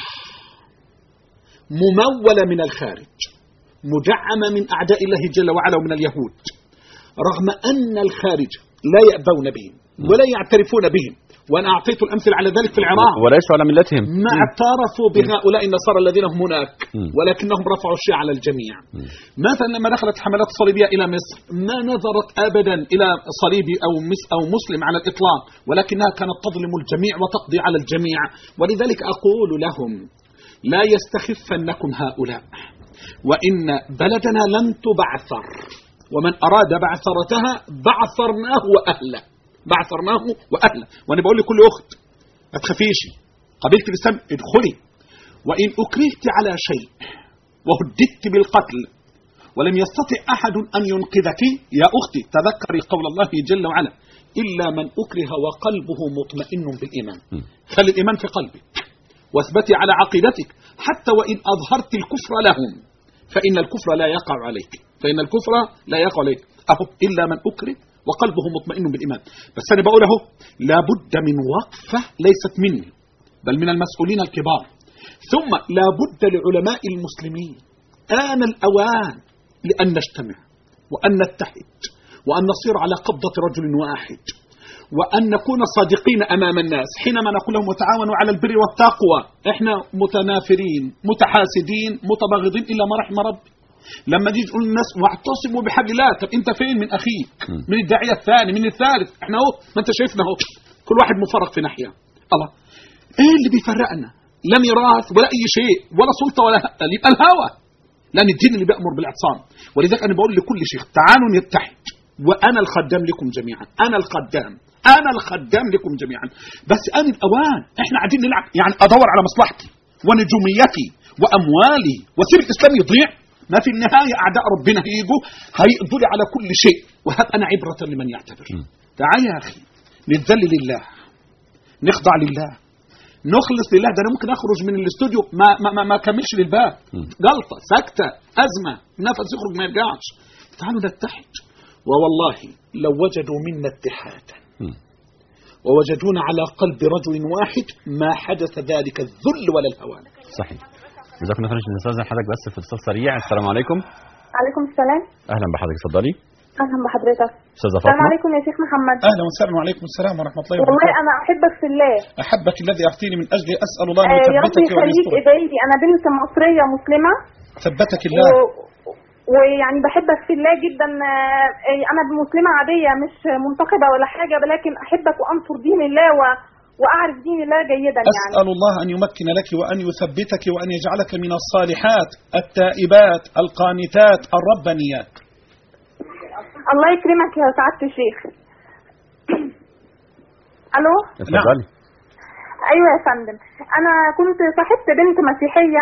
ممولة من الخارج مدعمة من أعداء الله جل وعلا ومن اليهود رغم أن الخارج لا يأبون بهم ولا يعترفون بهم وأنا أعطيت الأمثلة على ذلك في العراق وليسوا على ملتهم ما اعترفوا بهؤلاء النصارى الذين هم هناك مم. ولكنهم رفعوا الشيء على الجميع مثلا لما دخلت الحملات الصليبية إلى مصر ما نظرت أبدا إلى صليبي أو مس أو مسلم على الإطلاق ولكنها كانت تظلم الجميع وتقضي على الجميع ولذلك أقول لهم لا يستخفنكم هؤلاء وإن بلدنا لن تبعثر ومن أراد بعثرتها بعثرناه وأهله بعثرناه وأهله وأنا بقول لكل أخت ما تخافيش قبيلة الإسلام ادخلي وإن أكرهت على شيء وهددت بالقتل ولم يستطع أحد أن ينقذك يا أختي تذكري قول الله جل وعلا إلا من أكره وقلبه مطمئن بالإيمان خلي الإيمان في قلبك واثبتي على عقيدتك حتى وإن أظهرت الكفر لهم فإن الكفر لا يقع عليك فإن الكفر لا يقع عليك أهو إلا من أكره وقلبه مطمئن بالإيمان بس أنا بقول أهو لابد من وقفة ليست مني بل من المسؤولين الكبار ثم لابد لعلماء المسلمين آن الأوان لأن نجتمع وأن نتحد وأن نصير على قبضة رجل واحد وأن نكون صادقين أمام الناس حينما نقول لهم وتعاونوا على البر والتقوى إحنا متنافرين متحاسدين متباغضين إلا ما رحم ربي لما نيجي نقول للناس واعتصموا بحبل الله طب انت فين من اخيك م. من الداعيه الثاني من الثالث احنا اهو ما انت شايفنا اهو كل واحد مفرق في ناحيه الله ايه اللي بيفرقنا لا ميراث ولا اي شيء ولا سلطه ولا هقل يبقى الهوى لان الدين اللي بيامر بالاعتصام ولذلك انا بقول لكل شيخ تعالوا نتحد وانا الخدام لكم جميعا انا الخدام انا الخدام لكم جميعا بس ان الاوان احنا قاعدين نلعب يعني ادور على مصلحتي ونجوميتي واموالي وسير الاسلام يضيع ما في النهايه اعداء ربنا هيجوا هيقضوا لي على كل شيء وهب انا عبره لمن يعتبر م. تعال يا اخي نتذل لله نخضع لله نخلص لله ده انا ممكن اخرج من الاستوديو ما ما ما, ما كملش للباب م. جلطه سكته ازمه نفس يخرج ما يرجعش تعالوا نتحد ووالله لو وجدوا منا اتحادا م. ووجدونا على قلب رجل واحد ما حدث ذلك الذل ولا الهوان صحيح جزاكم الله خير نستاذن حضرتك بس في اتصال سريع السلام عليكم عليكم السلام اهلا بحضرتك اتفضلي اهلا بحضرتك استاذه السلام فاطمه عليكم يا شيخ محمد اهلا وسهلا وعليكم السلام ورحمه الله والله وبركاته انا احبك في الله احبك الذي اعطيني من اجله اسال الله ان آه يا رب يثبتك وان يخليك يسترك ادعي لي انا بنت مصريه مسلمه ثبتك الله و... ويعني بحبك في الله جدا آه، آه، انا مسلمه عاديه مش منتقبه ولا حاجه ولكن احبك وانصر دين الله و... واعرف دين الله جيدا يعني أسأل الله أن يمكن لك وأن يثبتك وأن يجعلك من الصالحات التائبات القانتات الربانيات الله يكرمك يا سعاده الشيخ الو اتفضلي ايوه يا فندم انا كنت صاحبت بنت مسيحيه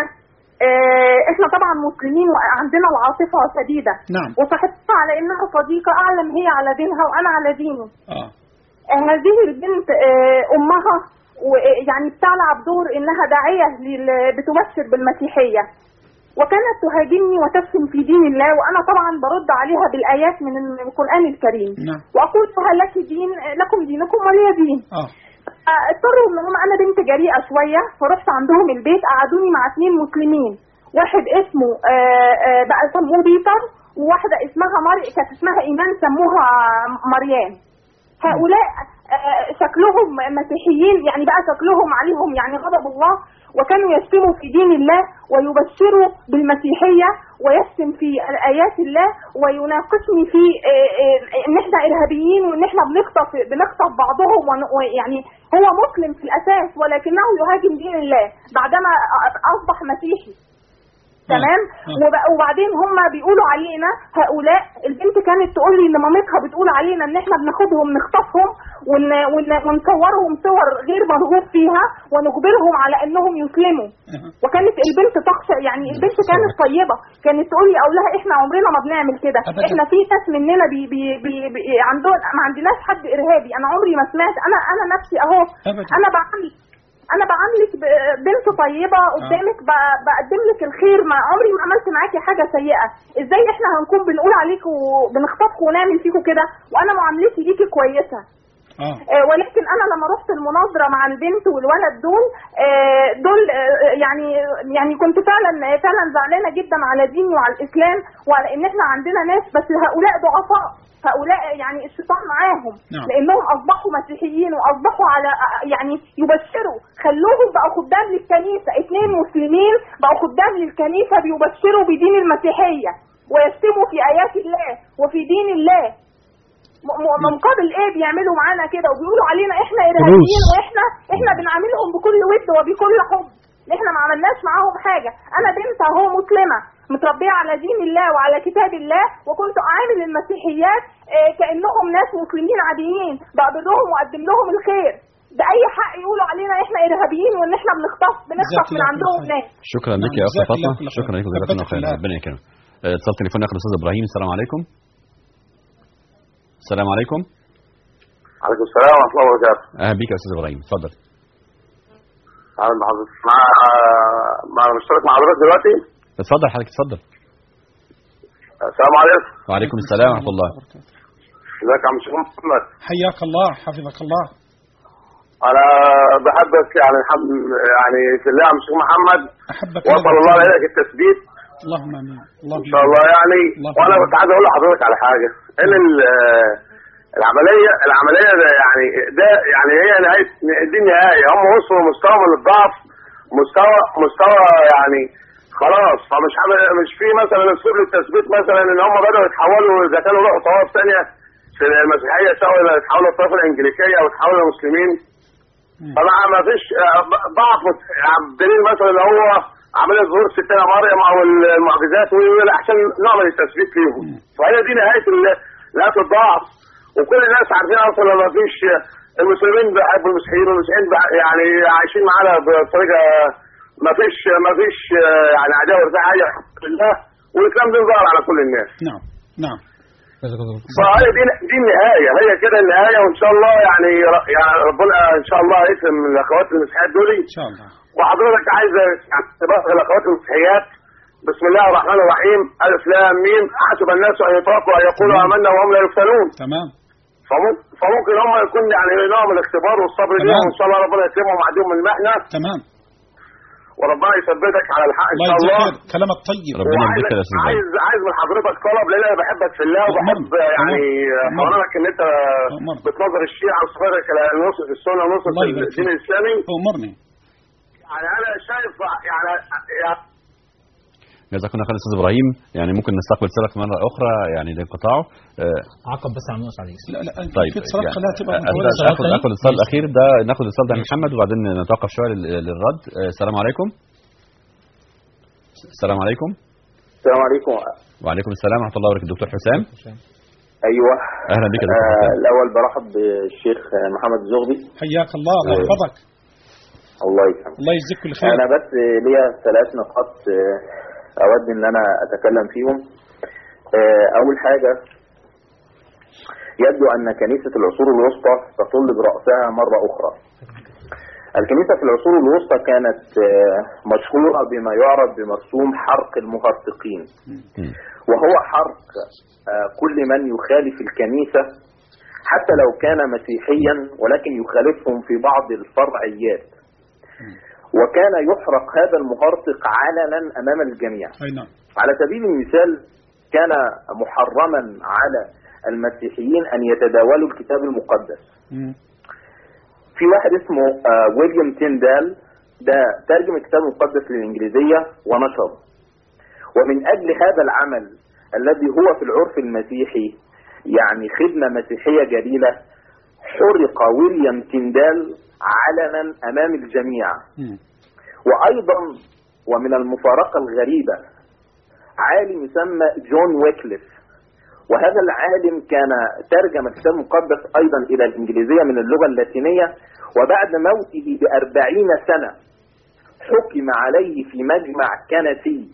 آه، احنا طبعا مسلمين وعندنا العاطفه شديده نعم وصاحبتها على انها صديقه اعلم هي على دينها وانا على ديني آه. آه، هذه البنت آه، امها ويعني بتلعب دور انها داعيه لل- بتبشر بالمسيحيه وكانت تهاجمني وتشتم في دين الله وانا طبعا برد عليها بالايات من القران الكريم نعم واقول لها لك دين لكم دينكم ولي دين آه. آه، اضطروا ان هم انا بنت جريئه شويه فرحت عندهم البيت قعدوني مع اثنين مسلمين واحد اسمه آه، آه، بقى سموه بيتر وواحده اسمها مر كانت اسمها ايمان سموها مريم هؤلاء آه، شكلهم مسيحيين يعني بقى شكلهم عليهم يعني غضب الله وكانوا يشتموا في دين الله ويبشروا بالمسيحيه ويشتم في ايات الله ويناقشني في آه، آه، ان احنا ارهابيين وان احنا بنخطف بنخطف بعضهم ون- ويعني هو مسلم في الاساس ولكنه يهاجم دين الله بعدما اصبح مسيحي تمام آه. وب- وبعدين هم بيقولوا علينا هؤلاء البنت كانت تقول لي ان مامتها بتقول علينا ان احنا بناخدهم نخطفهم ون... ون... ونصورهم صور غير مرغوب فيها ونجبرهم على انهم يسلموا آه. وكانت البنت تخشى يعني البنت كانت طيبه كانت تقول لي اقول لها احنا عمرنا ما بنعمل كده أبداً. احنا في ناس مننا بي بي بي بي عندهم ما عندناش حد ارهابي انا عمري ما سمعت انا انا نفسي اهو أبداً. انا بعمل انا بعاملك ب- بنت طيبه قدامك ب- بقدم لك الخير ما عمري ما عملت معاكي حاجه سيئه ازاي احنا هنكون بنقول عليكم وبنخطفكم ونعمل فيكم كده وانا معاملتي ليكي كويسه آه. آه، ولكن انا لما رحت المناظره مع البنت والولد دول آه، دول آه، يعني يعني كنت فعلا فعلا زعلانه جدا على ديني وعلى الاسلام وعلى ان احنا عندنا ناس بس هؤلاء ضعفاء هؤلاء يعني الشيطان معاهم نعم. لانهم اصبحوا مسيحيين واصبحوا على يعني يبشروا خلوهم بقوا خدام للكنيسه اثنين مسلمين بقوا خدام للكنيسه بيبشروا بدين المسيحيه ويشتموا في ايات الله وفي دين الله م- م- مقابل ايه بيعملوا معانا كده وبيقولوا علينا احنا ارهابيين فلوس. واحنا احنا بنعاملهم بكل ود وبكل حب احنا ما عملناش معاهم حاجه انا بنت اهو مسلمه متربيه على دين الله وعلى كتاب الله وكنت اعامل المسيحيات آه، كانهم ناس مسلمين عاديين بقبلهم واقدم لهم الخير باي حق يقولوا علينا احنا ارهابيين وان احنا بنخطف بنخطف جزاك من الله عندهم خير. ناس شكرا لك نعم، يا اخت جزاك الله فاطمه كل خير. شكرا لكم جزاكم الله ثبتك خير الله. ربنا يكرمك آه، اتصال تليفون اخر الاستاذ ابراهيم السلام عليكم السلام عليكم عليكم السلام ورحمة الله وبركاته. اهلا بيك يا استاذ ابراهيم اتفضل أهلا بحضرتك. مع مع أنا مشترك مع حضرتك دلوقتي. اتفضل حضرتك اتفضل السلام عليكم. وعليكم السلام ورحمه الله ازيك يا عم شيخ محمد حياك الله حفظك الله انا بحبك يعني الحمد يعني في الله يا عم شيخ محمد أحبك واسال الله. الله عليك التثبيت اللهم آمين اللهم ان شاء الله يعني الله وانا يبارك. كنت عايز اقول لحضرتك على حاجه ان ال- العمليه العمليه ده يعني ده يعني هي نهايه دي النهايه هم وصلوا لمستوى من الضعف مستوى مستوى يعني خلاص فمش عامل مش في مثلا اسلوب للتثبيت مثلا ان هم بداوا يتحولوا اذا كانوا راحوا طوائف ثانيه في المسيحيه سواء إذا يتحولوا الطائفه الانجليكيه او يتحولوا لمسلمين طبعا ما فيش آه، ضعف يعني بدليل مثلا اللي هو عمليه ظهور ستنا مريم او المعجزات ويقول عشان نوع من التثبيت ليهم فهي دي نهايه ال- نهايه الضعف وكل الناس عارفين اصلا ما فيش المسلمين بيحبوا المسيحيين والمسيحيين بع- يعني عايشين معانا بطريقه ما فيش ما فيش آه، يعني عداوه ولا حاجه الحمد لله والاسلام ده ظهر على كل الناس نعم نعم جزاك الله خير. فهي دي دي النهايه هي كده النهايه وان شاء الله يعني ر- يعني ربنا ان شاء الله يكرم الاخوات المسيحيات دول إن شاء الله وحضرتك عايز يعني تبقى الاخوات المسيحيات بسم الله الرحمن الرحيم الف لام ميم حسب الناس ان يتركوا ان يقولوا امنا وهم لا يفتنون تمام فممكن فممكن هم يكون يعني نوع من الاختبار والصبر تمام. ليهم وان شاء الله ربنا يكرمهم ويعديهم من المحنه تمام وربنا يثبتك على الحق ان الله شاء يجزيك الله خير كلامك طيب ربنا وعايز يهديك يا استاذ إبراهيم. عايز عايز من حضرتك طلب لان انا بحبك في الله وبحب أمرني. يعني أمرني. حضرتك ان انت أمرني. بتنظر الشيعة وصفاتك نصف السنه ونصف الله يبارك الدين فيك. الاسلامي أمرني يعني انا شايف يعني يعني جزاك الله خير استاذ ابراهيم يعني ممكن نستقبل سلك مره اخرى يعني لانقطاعه آه، عقب بس على النقص عليه لا لا أنت طيب في اتصالات يعني خلاها تبقى أ- مطولة أ- اخد اخد الاتصال الاخير ده ناخد الاتصال ده من محمد وبعدين نتوقف شويه لل- للرد آه، السلام عليكم السلام عليكم السلام عليكم وعليكم السلام ورحمه الله وبركاته دكتور حسام ايوه اهلا بك يا دكتور آه حسام الاول برحب بالشيخ محمد الزغبي حياك الله الله أيوة. يحفظك الله يسلمك الله يجزيك كل خير انا بس ليا ثلاث نقاط آه، اود ان انا اتكلم فيهم آه، اول حاجه يبدو ان كنيسه العصور الوسطى تطل براسها مره اخرى الكنيسه في العصور الوسطى كانت آه، مشهوره بما يعرف بمرسوم حرق المهرطقين مم. وهو حرق آه، كل من يخالف الكنيسة حتى لو كان مسيحيا ولكن يخالفهم في بعض الفرعيات وكان يحرق هذا المهرطق علنا أمام الجميع أي نعم على سبيل المثال كان محرما على المسيحيين أن يتداولوا الكتاب المقدس مم. في واحد اسمه آه، ويليام تيندال ده ترجم الكتاب المقدس للإنجليزية ونشره ومن أجل هذا العمل الذي هو في العرف المسيحي يعني خدمة مسيحية جليلة حرق ويليام تيندال علنا أمام الجميع مم. وأيضا ومن المفارقة الغريبة عالم يسمى جون ويكليف وهذا العالم كان ترجم الكتاب المقدس أيضا إلى الإنجليزية من اللغة اللاتينية وبعد موته بأربعين سنة حكم عليه في مجمع كنسي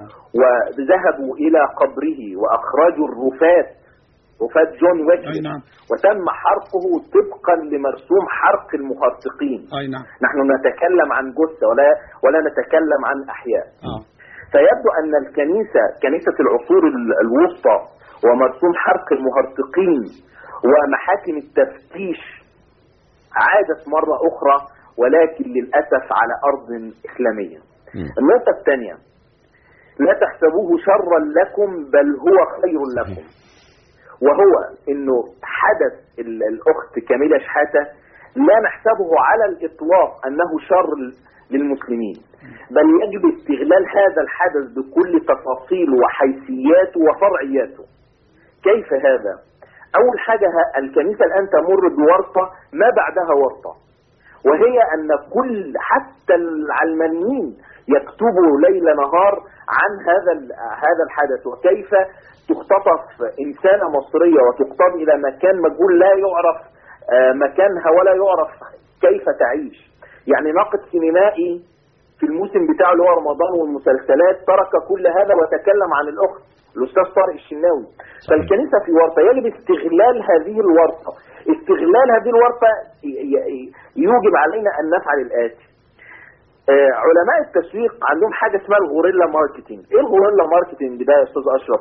وذهبوا إلى قبره وأخرجوا الرفات رفات جون أي ويكليف نعم وتم حرقه طبقا لمرسوم حرق المهرطقين أي نعم نحن نتكلم عن جثة ولا ولا نتكلم عن أحياء آه فيبدو أن الكنيسة كنيسة العصور ال- الوسطى ومرسوم حرق المهرطقين ومحاكم التفتيش عادت مرة أخرى ولكن للأسف على أرض إسلامية مم. النقطة الثانية لا تحسبوه شرا لكم بل هو خير لكم وهو انه حدث ال- الاخت كاميلا شحاته لا نحسبه على الاطلاق انه شر للمسلمين بل يجب استغلال هذا الحدث بكل تفاصيله وحيثياته وفرعياته كيف هذا اول حاجه ه- الكنيسه الان تمر بورطه ما بعدها ورطه وهي ان كل حتى العلمانيين يكتبوا ليل نهار عن هذا ال- هذا الحدث وكيف تختطف انسانه مصريه وتقتاد الى مكان مجهول لا يعرف آه، مكانها ولا يعرف كيف تعيش يعني ناقد سينمائي في الموسم بتاعه اللي هو رمضان والمسلسلات ترك كل هذا وتكلم عن الاخت الاستاذ طارق الشناوي فالكنيسه في ورطه يجب استغلال هذه الورطه استغلال هذه الورطه ي- ي- يوجب علينا ان نفعل الاتي آه، علماء التسويق عندهم حاجه اسمها الغوريلا ماركتينج ايه الغوريلا ماركتينج ده يا استاذ اشرف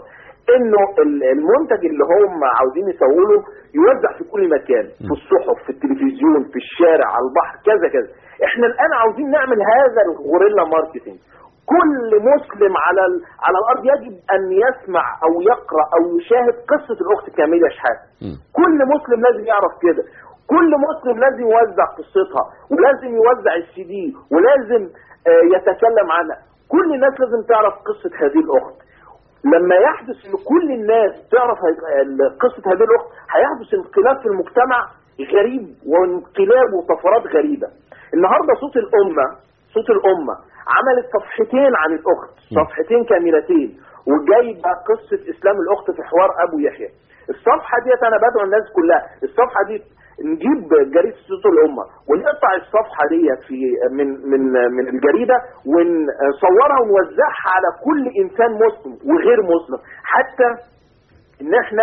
انه ال- المنتج اللي هم عاوزين يسووا له يوزع في كل مكان في الصحف في التلفزيون في الشارع على البحر كذا كذا احنا الان عاوزين نعمل هذا الغوريلا ماركتينج كل مسلم على ال- على الارض يجب ان يسمع او يقرا او يشاهد قصه الاخت كاميليا شحاته مم. كل مسلم لازم يعرف كده كل مسلم لازم يوزع قصتها ولازم يوزع السي دي ولازم آه، يتكلم عنها كل الناس لازم تعرف قصة هذه الأخت لما يحدث ان كل الناس تعرف هذ- ال- قصة هذه الأخت هيحدث انقلاب في المجتمع غريب وانقلاب وطفرات غريبة النهاردة صوت الأمة صوت الأمة عملت صفحتين عن الأخت صفحتين كاملتين وجايبة قصة إسلام الأخت في حوار أبو يحيى الصفحة ديت أنا بدعو الناس كلها الصفحة دي نجيب جريدة صوت الأمة ونقطع الصفحة ديت في من من من الجريدة ونصورها ونوزعها على كل إنسان مسلم وغير مسلم حتى إن إحنا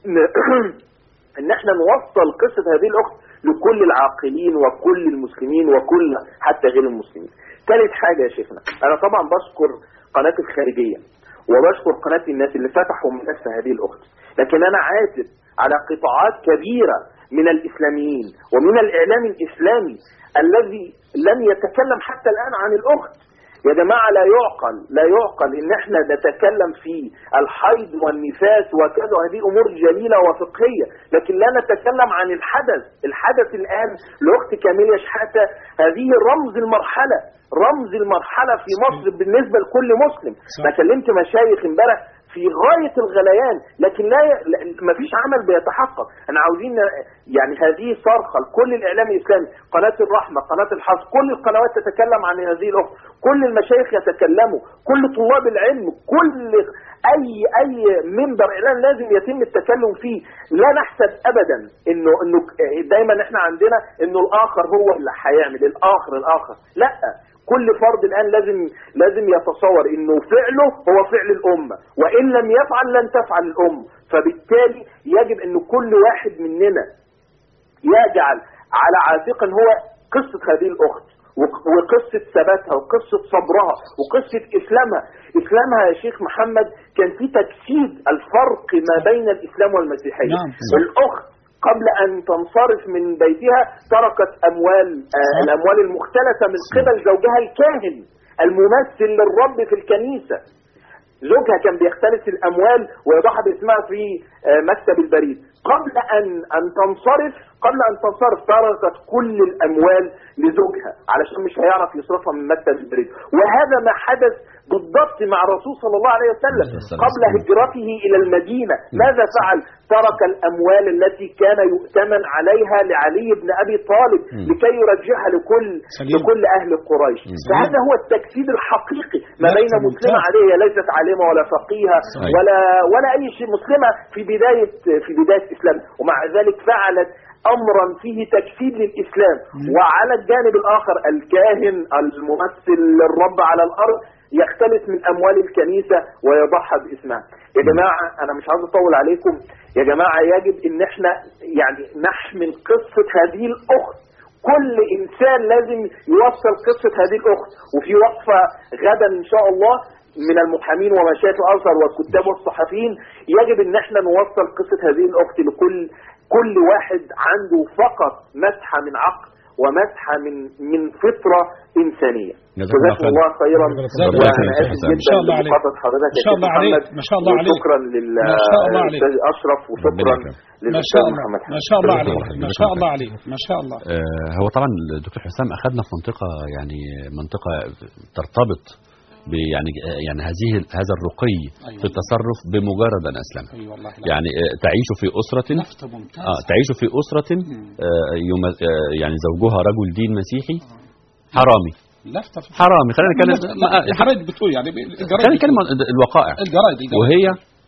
ن- إن إحنا نوصل قصة هذه الأخت لكل العاقلين وكل المسلمين وكل حتى غير المسلمين. ثالث حاجة يا شيخنا أنا طبعا بشكر قناة الخارجية وبشكر قناة الناس اللي فتحوا ملف هذه الأخت لكن أنا عاتب على قطاعات كبيرة من الإسلاميين ومن الإعلام الإسلامي الذي لم يتكلم حتى الآن عن الأخت يا جماعة لا يعقل لا يعقل ان احنا نتكلم في الحيض والنفاس وكذا هذه امور جليلة وفقهية لكن لا نتكلم عن الحدث الحدث الان لاخت كاميليا شحاتة هذه رمز المرحلة رمز المرحلة في مصر بالنسبة لكل مسلم انا كلمت مشايخ امبارح في غاية الغليان لكن لا ي... ما فيش عمل بيتحقق احنا عاوزين ن- يعني هذه صرخة لكل الاعلام الاسلامي قناة الرحمة قناة الحظ كل القنوات تتكلم عن هذه الاخت كل المشايخ يتكلموا كل طلاب العلم كل اي اي منبر اعلان لازم يتم التكلم فيه لا نحسب ابدا انه انه دايما احنا عندنا انه الاخر هو اللي هيعمل الاخر الاخر لا كل فرد الان لازم لازم يتصور انه فعله هو فعل الامه وان لم يفعل لن تفعل الامه فبالتالي يجب ان كل واحد مننا يجعل على عاتقا هو قصه هذه الاخت وق- وقصة ثباتها وقصة صبرها وقصة إسلامها إسلامها يا شيخ محمد كان في تجسيد الفرق ما بين الإسلام والمسيحية نعم. الأخت قبل أن تنصرف من بيتها تركت أموال آه الأموال المختلفة من قبل زوجها الكاهن الممثل للرب في الكنيسة زوجها كان بيختلس الاموال ويضعها باسمها في آه، مكتب البريد قبل ان ان تنصرف قبل ان تنصرف تركت كل الاموال لزوجها علشان مش هيعرف يصرفها من مكتب البريد وهذا ما حدث بالضبط مع الرسول صلى الله عليه وسلم والسلام. قبل هجرته الى المدينه ماذا فعل ترك الاموال التي كان يؤتمن عليها لعلي بن ابي طالب لكي يرجعها لكل سليم. لكل اهل قريش فهذا هو التجسيد الحقيقي ما نعم، بين ممتاز. مسلمه عاديه ليست عالمه ولا فقيهه صحيح. ولا ولا اي شيء مسلمه في بدايه في بدايه الاسلام ومع ذلك فعلت امرا فيه تجسيد للاسلام وعلى الجانب الاخر الكاهن الممثل للرب على الارض يختلس من اموال الكنيسه ويضحى باسمها يا جماعه انا مش عاوز اطول عليكم يا جماعه يجب ان احنا يعني نحمل قصه هذه الاخت كل انسان لازم يوصل قصه هذه الاخت وفي وقفه غدا ان شاء الله من المحامين ومشايخ الازهر والكتاب والصحفيين يجب ان احنا نوصل قصه هذه الاخت لكل كل واحد عنده فقط مسحه من عقل ومسحه من من فطره انسانيه جزاك الله جزاكم الله خيرا جزاك الله خير وانا يا اسف حسام. جدا إن شاء الله عليك. لمقاطعه حضرتك ما شاء الله عليك. ما شاء الله عليك. شكرا لل ما شاء الله عليك. للأستاذ اشرف وشكرا ربنا يكرمك. ما شاء للاستاذ الله محمد ما شاء الله جزاك عليك الله خير. ما جزاك شاء الله الله خير. عليك ما شاء الله آه، هو طبعا الدكتور حسام اخذنا في منطقه يعني منطقه ترتبط ب يعني يعني هذه هذا الرقي أيوة. في التصرف بمجرد ان اسلم اي والله لا. يعني آه، تعيش في اسره لفته ممتازه اه تعيش في اسره آه، يم- آه، يعني زوجها رجل دين مسيحي حرامي لفته في- حرامي خلينا نتكلم لفته- لا، ما- الجرايد بتقول يعني الجرايد خلينا نتكلم بتقول. عن الوقائع الجرايد الجرايد وهي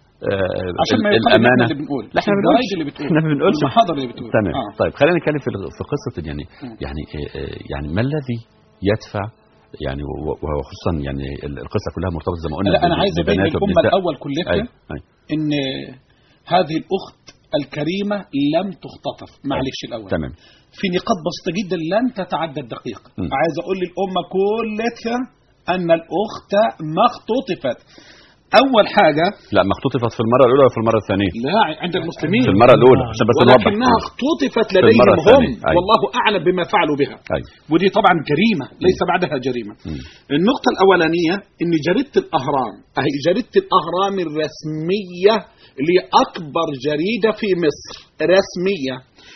آه، عشان ما ال- يقال الامانه اللي بنقول لا احنا ما الجرايد بنقولش اللي بتقول احنا ما بنقولش المحاضر اللي بتقول تمام آه. طيب خلينا نتكلم في الغ- في قصه يعني مم. يعني آه، آه، يعني ما الذي يدفع يعني و- وهو خصوصا يعني ال- القصه كلها مرتبطه زي ما قلنا لا انا ب- عايز ابين ببنات للامه وبنساء. الاول كلها أيوة، أيوة. ان هذه الاخت الكريمه لم تختطف معلش الاول تمام في نقاط بسيطه جدا لن تتعدى الدقيقه م. عايز اقول للامه كلها ان الاخت ما اختطفت اول حاجه لا ما اختطفت في المره الاولى ولا في المره الثانيه لا عند المسلمين في المره الاولى عشان بس نوضح ولكنها اختطفت المرة لديهم هم الثانية. أيوة. والله اعلم بما فعلوا بها أيوة. ودي طبعا جريمه ليس بعدها جريمه مم. النقطه الاولانيه ان جريده الاهرام اهي جريده الاهرام الرسميه اللي هي اكبر جريده في مصر رسميه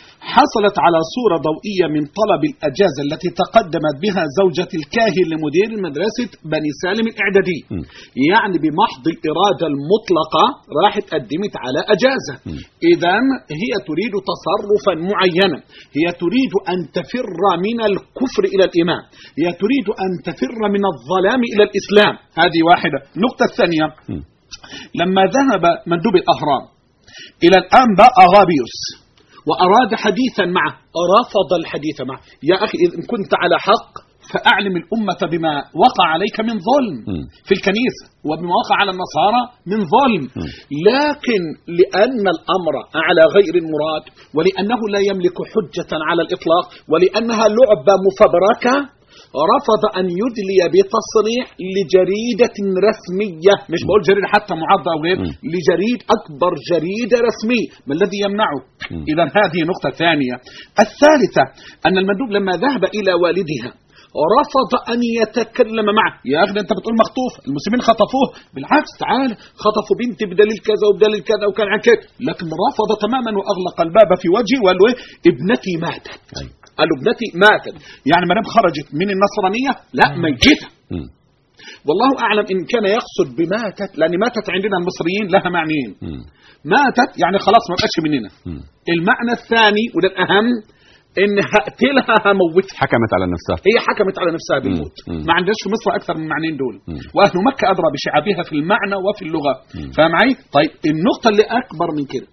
حصلت على صورة ضوئية من طلب الأجازة التي تقدمت بها زوجة الكاهن لمدير مدرسة بني سالم الإعدادي م. يعني بمحض الإرادة المطلقة راحت قدمت على أجازة م. إذا هي تريد تصرفا معينا هي تريد أن تفر من الكفر إلى الإيمان هي تريد أن تفر من الظلام إلى الإسلام هذه واحدة النقطة الثانية م. لما ذهب مندوب الأهرام إلى الأنبا أغابيوس وأراد حديثا معه رفض الحديث معه يا أخي إن كنت على حق فأعلم الأمة بما وقع عليك من ظلم م. في الكنيسة وبما وقع على النصارى من ظلم م. لكن لأن الأمر على غير المراد ولأنه لا يملك حجة على الإطلاق ولأنها لعبة مفبركة رفض أن يدلي بتصريح لجريدة رسمية مش بقول جريدة حتى معضة أو غير م. لجريد أكبر جريدة رسمي ما الذي يمنعه م. إذا هذه نقطة ثانية الثالثة أن المندوب لما ذهب إلى والدها رفض أن يتكلم معه يا أخي ده أنت بتقول مخطوف المسلمين خطفوه بالعكس تعال خطفوا بنتي بدليل كذا وبدليل كذا وكان عن كده لكن رفض تماما وأغلق الباب في وجهي وقال له إيه؟ ابنتي ماتت أيوة. قال له ابنتي ماتت يعني ما دام خرجت من النصرانية لا ميتة م. والله أعلم إن كان يقصد بماتت لأن ماتت عندنا المصريين لها معنيين م. ماتت يعني خلاص ما بقتش مننا م. المعنى الثاني وده الأهم إن هقتلها هموتها حكمت على نفسها هي حكمت على نفسها بالموت مم. ما عندناش في مصر اكثر من المعنيين دول مم. واهل مكه ادرى بشعبها في المعنى وفي اللغه مم. فاهم معي طيب النقطه اللي اكبر من كده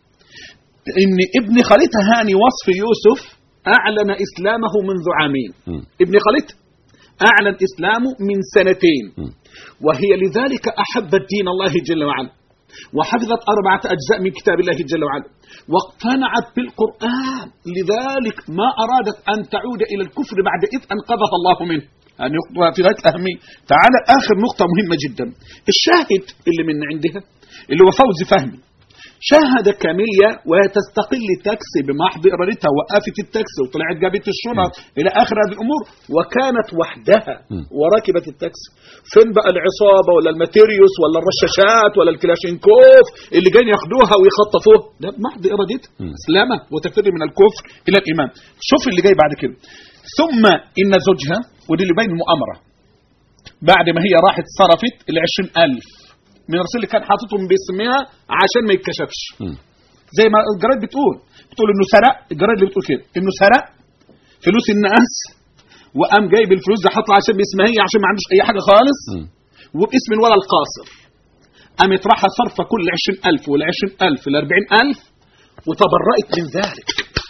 ان ابن خالتها هاني وصف يوسف اعلن اسلامه منذ عامين م. ابن خالتها اعلن اسلامه من سنتين م. وهي لذلك احبت دين الله جل وعلا وحفظت أربعة أجزاء من كتاب الله جل وعلا واقتنعت بالقرآن لذلك ما أرادت أن تعود إلى الكفر بعد إذ أنقذها الله منه أن يقضى في غاية الأهمية تعال آخر نقطة مهمة جدا الشاهد اللي من عندها اللي هو فوزي فهمي شاهد كاميليا وهي تستقل تاكسي بمحض إرادتها وقفت التاكسي وطلعت جابت الشنط إلى آخر هذه الأمور وكانت وحدها مم. وركبت التاكسي فين بقى العصابة ولا الماتيريوس ولا الرشاشات ولا الكلاشينكوف اللي جايين ياخدوها ويخطفوها ده بمحض إرادتها مم. إسلامة وتفر من الكفر إلى الإيمان شوف اللي جاي بعد كده ثم إن زوجها ودي اللي بين المؤامرة بعد ما هي راحت صرفت العشرين ألف من الرسول اللي كان حاططهم باسمها عشان ما يتكشفش م. زي ما الجرايد بتقول بتقول انه سرق الجرايد اللي بتقول كده انه سرق فلوس الناس وقام جايب الفلوس دي حطها عشان باسمها هي عشان ما عندوش اي حاجه خالص م. وباسم الولد القاصر قامت راحه صرفه كل 20000 وال 20000 ال 40000 وتبرأت من ذلك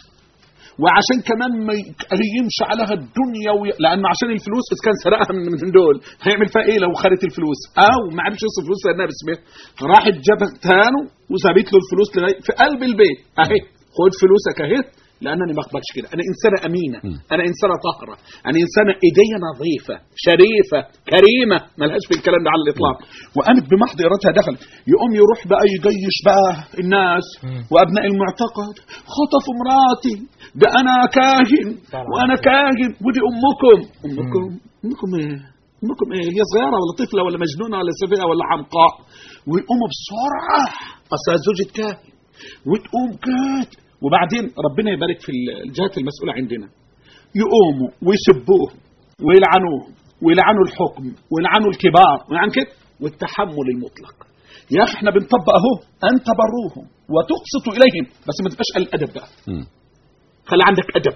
وعشان كمان ما يقيمش عليها الدنيا وي... لانه عشان الفلوس اذا كان سرقها من من دول هيعمل فيها ايه لو خدت الفلوس او ما عرفش يصرف فلوس لانها باسمها راحت جابتها له وسابت له الفلوس لغاية في قلب البيت اهي خد فلوسك اهي لانني ما اقبلش كده انا انسانه امينه م. انا انسانه طاهره انا انسانه ايديا نظيفه شريفه كريمه ملهاش في الكلام ده على الاطلاق وقامت بمحض ارادتها دخل يقوم يروح بقى يجيش بقى الناس وابناء المعتقد خطفوا مراتي ده انا كاهن فعلا. وانا كاهن ودي امكم امكم امكم ايه امكم ايه هي صغيره ولا طفله ولا مجنونه ولا سفيهه ولا حمقاء ويقوموا بسرعه اصل زوجة كاهن وتقوم كات وبعدين ربنا يبارك في الجهات المسؤولة عندنا يقوموا ويسبوه ويلعنوه ويلعنوا الحكم ويلعنوا الكبار ويلعنوا كده والتحمل المطلق يا اخي احنا بنطبق اهو ان تبروهم وتقسطوا اليهم بس ما تبقاش قليل الادب بقى م. خلي عندك ادب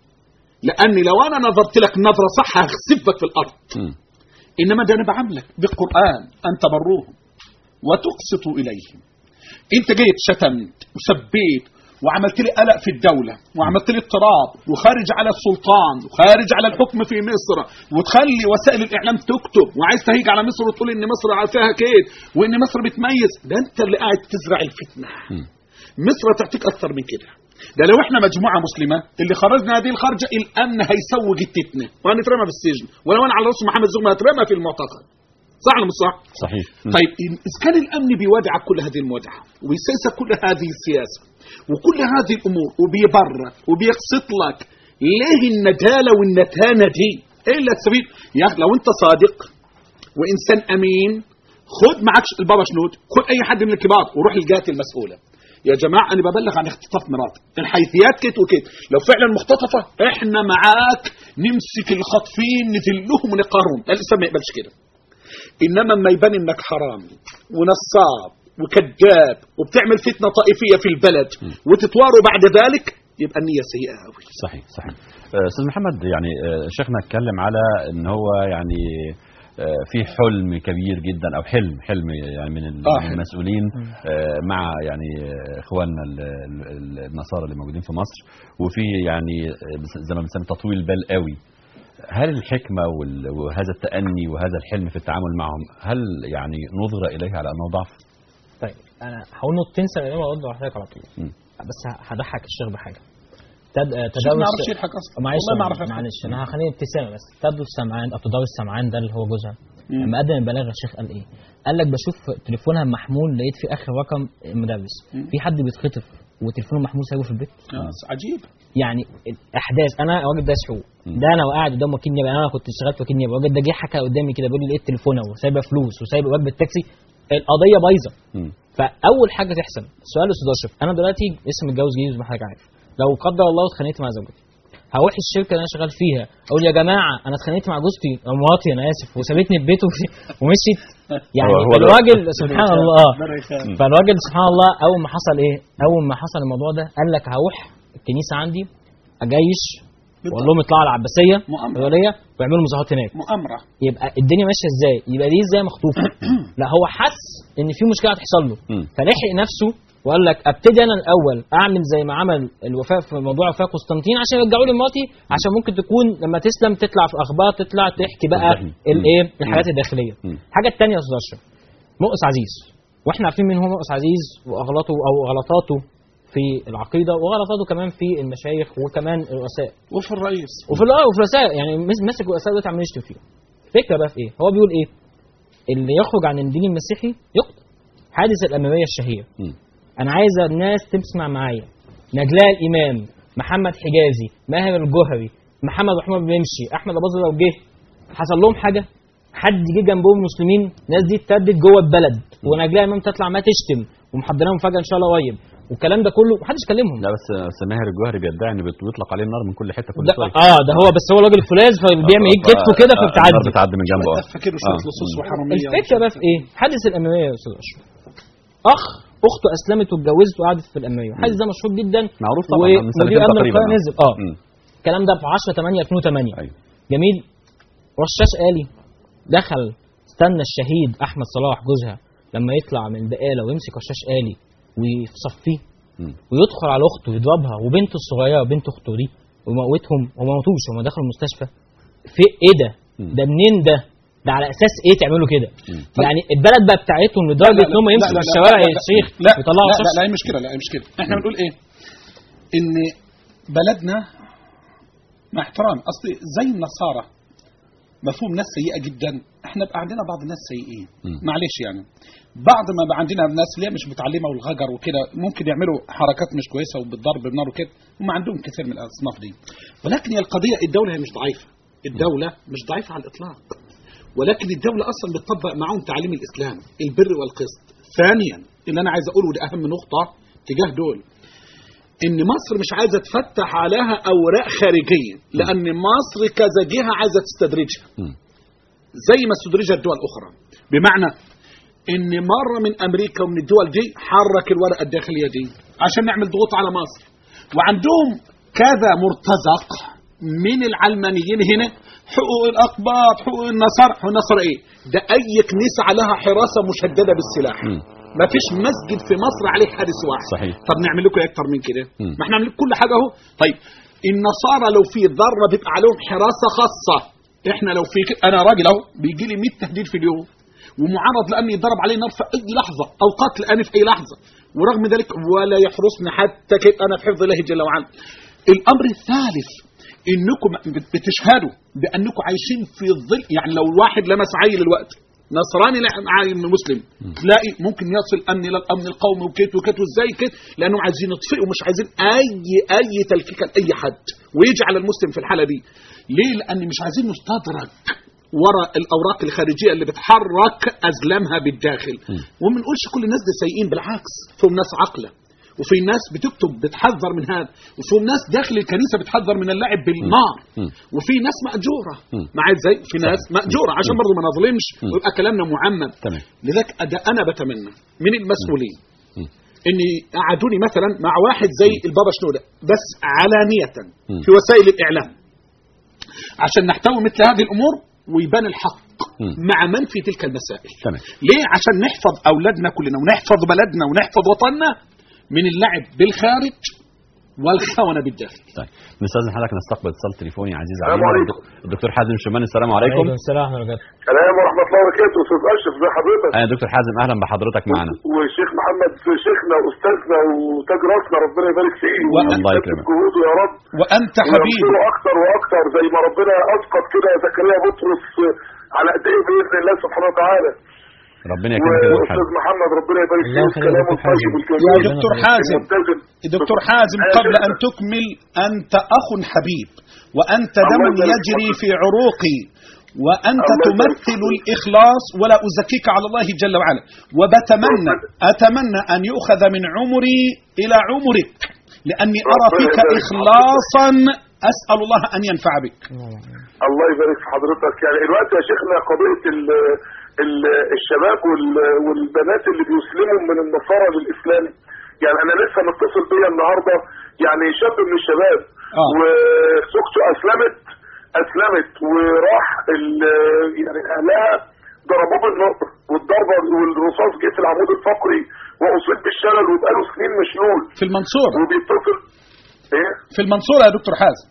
لاني لو انا نظرت لك نظره صح هخسفك في الارض م. انما ده انا بعاملك بالقران ان تبروهم وتقسطوا اليهم انت جيت شتمت وسبيت وعملت لي قلق في الدولة وعملت لي اضطراب وخارج على السلطان وخارج على الحكم في مصر وتخلي وسائل الإعلام تكتب وعايز تهيج على مصر وتقول إن مصر فيها كيد وإن مصر بتميز ده أنت اللي قاعد تزرع الفتنة م. مصر تعطيك أكثر من كده ده لو احنا مجموعة مسلمة اللي خرجنا هذه الخرجة الأمن هيسوج الفتنة وهنترمى في السجن ولو أنا على رأس محمد زغمة هترمى في المعتقل صح ولا مش صح؟ صحيح مم. طيب إذا كان الأمن بيودعك كل هذه المودعة وبيسيسك كل هذه السياسة وكل هذه الأمور وبيبرك وبيقسط لك ليه الندالة والنتانة دي؟ إيه اللي هتستفيد؟ يا أخي لو أنت صادق وإنسان أمين خد معك البابا شنود خد أي حد من الكبار وروح للجهات المسؤولة يا جماعة أنا ببلغ عن اختطاف مراتي الحيثيات كت وكت لو فعلا مختطفة إحنا معاك نمسك الخاطفين نذلهم ونقهرهم الإسلام ما يقبلش كده انما لما يبان انك حرامي ونصاب وكذاب وبتعمل فتنه طائفيه في البلد وتتواروا بعد ذلك يبقى النيه سيئه قوي صحيح صحيح آه، استاذ محمد يعني آه، شيخنا اتكلم على ان هو يعني آه، في حلم كبير جدا او حلم حلم يعني من ال- آه، من حلم. المسؤولين آه، مع يعني آه، اخواننا ال- ال- النصارى اللي موجودين في مصر وفي يعني آه، بس- زي ما بنسمي تطويل بال قوي هل الحكمه وال- وهذا التأني وهذا الحلم في التعامل معهم هل يعني نظر اليه على انه ضعف؟ طيب انا هقول نقطتين سريعين وارد على حضرتك على طول مم. بس ه- هضحك الشيخ بحاجه تد... آه، شوف ما اعرفش تداول يضحك اصلا معلش والله ما اعرف أضحك. معلش انا هخليني ابتسامه بس تدرس سمعان او تدرس سمعان ده اللي هو جوزها مم. لما قدم البلاغ الشيخ قال ايه؟ قال لك بشوف تليفونها محمول لقيت في اخر رقم المدرس مم. في حد بيتخطف وتليفونه محمول سايبه في البيت آه، عجيب يعني الاحداث انا راجل دارس حقوق مم. ده انا وقاعد قدام وكيل نيابه انا كنت اشتغلت وكيل نيابه الراجل ده جه حكى قدامي كده بيقول لي لقيت تليفونه وسايبه فلوس وسايبه وجبه التاكسي القضيه بايظه مم. فاول حاجه تحصل السؤال استاذ اشرف انا دلوقتي لسه متجوز جديد زي ما حضرتك عارف لو قدر الله اتخانقت مع زوجتي هروح الشركه اللي انا شغال فيها اقول يا جماعه انا اتخانقت مع جوزتي أو مراتي انا اسف وسابتني في بيته ومشيت يعني هو- هو ده. الراجل سبحان الله مرة يخاف. فالراجل سبحان الله اول ما حصل ايه اول ما حصل الموضوع ده قال لك هروح الكنيسه عندي اجيش واقول لهم اطلعوا على العباسيه مؤامرة. الوليه ويعملوا مظاهرات هناك مؤامره يبقى الدنيا ماشيه ازاي يبقى دي ازاي مخطوفه لا هو حس ان في مشكله هتحصل له مم. فلحق نفسه وقال لك ابتدي انا الاول اعمل زي ما عمل الوفاء في موضوع وفاء قسطنطين عشان يرجعوا لي مراتي عشان ممكن تكون لما تسلم تطلع في اخبار تطلع تحكي بقى تدعي. الايه مم. الحاجات الداخليه مم. الحاجه الثانيه يا استاذ اشرف مؤس عزيز واحنا عارفين مين هو مؤس عزيز واغلاطه او غلطاته في العقيده وغلطاته كمان في المشايخ وكمان الرؤساء وفي الرئيس وفي الآه وفي الرؤساء يعني مس- ماسك الرؤساء دلوقتي عمال يشتم فيهم الفكره بقى في ايه؟ هو بيقول ايه؟ اللي يخرج عن الدين المسيحي يقتل حادث الاماميه الشهير مم. انا عايز الناس تسمع معايا نجلاء الامام محمد حجازي ماهر الجوهري محمد محمود بيمشي احمد اباظه لو جه حصل لهم حاجه حد جه جنبهم مسلمين الناس دي اتسدد جوه البلد ونجلاء الامام تطلع ما تشتم ومحضرين مفاجاه ان شاء الله قريب والكلام ده كله محدش كلمهم لا بس بس ماهر الجوهري بيدعي ان بت- بيطلق عليه النار من كل حته كل ده شويه اه ده هو بس هو الراجل الفولاذ فبيعمل ايه كتفه كده آه، النار فبتعدي بتعدي من جنبه اه فاكره شويه آه. لصوص وحراميه الفكره بقى في ايه؟ حادث الاماميه يا استاذ اشرف اخ اخته اسلمت واتجوزت وقعدت في الاماميه الحادث ده مشهور جدا معروف طبعا من ومدير سنتين امن تقريبا القاهره آه. نزل اه مم. الكلام ده في 10 8 2008 ايوه جميل رشاش آلي دخل استنى الشهيد احمد صلاح جوزها لما يطلع من البقاله ويمسك رشاش آلي ويصفيه مم. ويدخل على اخته يضربها وبنته الصغيره بنت اخته دي ويموتهم وما ماتوش هم دخلوا المستشفى في ايه ده؟ مم. ده منين ده؟ ده على اساس ايه تعملوا كده؟ مم. يعني البلد بقى بتاعتهم لدرجه ان هم يمشوا في الشوارع يا شيخ لا يطلعوا لا شخص لا, لا هي مشكله لا هي مشكله احنا بنقول ايه ان بلدنا مع احترام اصل زي النصارى مفهوم ناس سيئه جدا احنا بقى عندنا بعض الناس سيئين مم. معلش يعني بعض ما بقى عندنا ناس اللي هي مش متعلمه والغجر وكده ممكن يعملوا حركات مش كويسه وبالضرب بالنار وكده هم عندهم كثير من الاصناف دي ولكن هي القضيه الدوله هي مش ضعيفه الدوله مش ضعيفه على الاطلاق ولكن الدوله اصلا بتطبق معاهم تعاليم الاسلام البر والقسط ثانيا اللي انا عايز اقوله ده اهم نقطه تجاه دول ان مصر مش عايزه تفتح عليها اوراق خارجيه لان مصر كذا جهه عايزه تستدرجها مم. زي ما استدرجت دول اخرى بمعنى ان مره من امريكا ومن الدول دي حرك الورقه الداخليه دي عشان نعمل ضغوط على مصر وعندهم كذا مرتزق من العلمانيين هنا حقوق الاقباط حقوق النصارى حقوق النصارى ايه ده اي كنيسه عليها حراسه مشدده بالسلاح مم. ما فيش مسجد في مصر عليه حارس واحد صحيح. طب نعمل لكم إيه اكتر من كده مم. ما احنا نعمل كل حاجه اهو طيب النصارى لو في ذره بيبقى عليهم حراسه خاصه احنا لو في ك- انا راجل اهو بيجي لي 100 تهديد في اليوم ومعرض لان يضرب عليه نار في اي لحظه او قتل انا في اي لحظه ورغم ذلك ولا يحرسني حتى كيف انا في حفظ الله جل وعلا الامر الثالث انكم بت- بتشهدوا بانكم عايشين في ظل يعني لو واحد لمس عيل الوقت نصراني لا مع مسلم تلاقي ممكن يصل امن الى الامن القومي وكيت وكيت وازاي كيت لانهم عايزين يطفئوا مش عايزين اي اي تلكيكه لاي حد ويجعل المسلم في الحاله دي ليه لان مش عايزين نستدرك وراء الاوراق الخارجيه اللي بتحرك ازلامها بالداخل وما نقولش كل الناس دي سيئين بالعكس فيهم ناس عاقله وفي ناس بتكتب بتحذر من هذا وفي ناس داخل الكنيسه بتحذر من اللعب بالنار مم. وفي ناس ماجوره مم. معايا ازاي في ناس ماجوره عشان برضه ما نظلمش مم. ويبقى كلامنا معمم تمام لذلك أد- انا بتمنى من المسؤولين مم. ان يقعدوني مثلا مع واحد زي البابا شنوده بس علانيه مم. في وسائل الاعلام عشان نحتوي مثل هذه الامور ويبان الحق مم. مع من في تلك المسائل تمام ليه عشان نحفظ اولادنا كلنا ونحفظ بلدنا ونحفظ وطننا من اللعب بالخارج والخونه بالداخل طيب نستاذن حضرتك نستقبل اتصال تليفوني عزيز السلام علينا عليكم. الدكتور حازم شمال السلام عليكم عليكم السلام ورحمه الله وبركاته السلام ورحمه الله وبركاته استاذ اشرف ازي حضرتك انا دكتور حازم اهلا بحضرتك معنا والشيخ محمد شيخنا واستاذنا وتاج راسنا ربنا يبارك فيه الله يكرمك. جهوده يا رب وانت حبيبي وينصره اكتر واكتر زي ما ربنا اسقط كده زكريا بطرس على ايديه باذن الله سبحانه وتعالى ربنا يكرمك يا دكتور واستاذ حازم محمد ربنا يبارك الله فيه يخليك يا كلامه دكتور حازم. الطيب يا الجميل دكتور حازم الملتزم دكتور حازم أيوة قبل شكرا. أن تكمل أنت أخ حبيب وأنت الله دم يبارك يجري فيك. في عروقي وأنت الله يبارك تمثل فيك. الإخلاص ولا أزكيك على الله جل وعلا وبتمنى أتمنى أن يؤخذ من عمري إلى عمرك لأني أرى ربنا فيك يبارك فيك. إخلاصا أسأل الله أن ينفع بك الله يبارك في حضرتك يعني الوقت يا شيخنا قضيه ال ال الشباب وال- والبنات اللي بيسلموا من النصارى للاسلام يعني انا لسه متصل بيا النهارده يعني شاب من الشباب آه. وزوجته اسلمت اسلمت وراح ال- يعني اهلها ضربوه بالنقر والضربه والرصاص جه في العمود الفقري واصيب بالشلل وبقاله سنين مشلول في المنصورة وبيتصل ايه في المنصورة يا دكتور حازم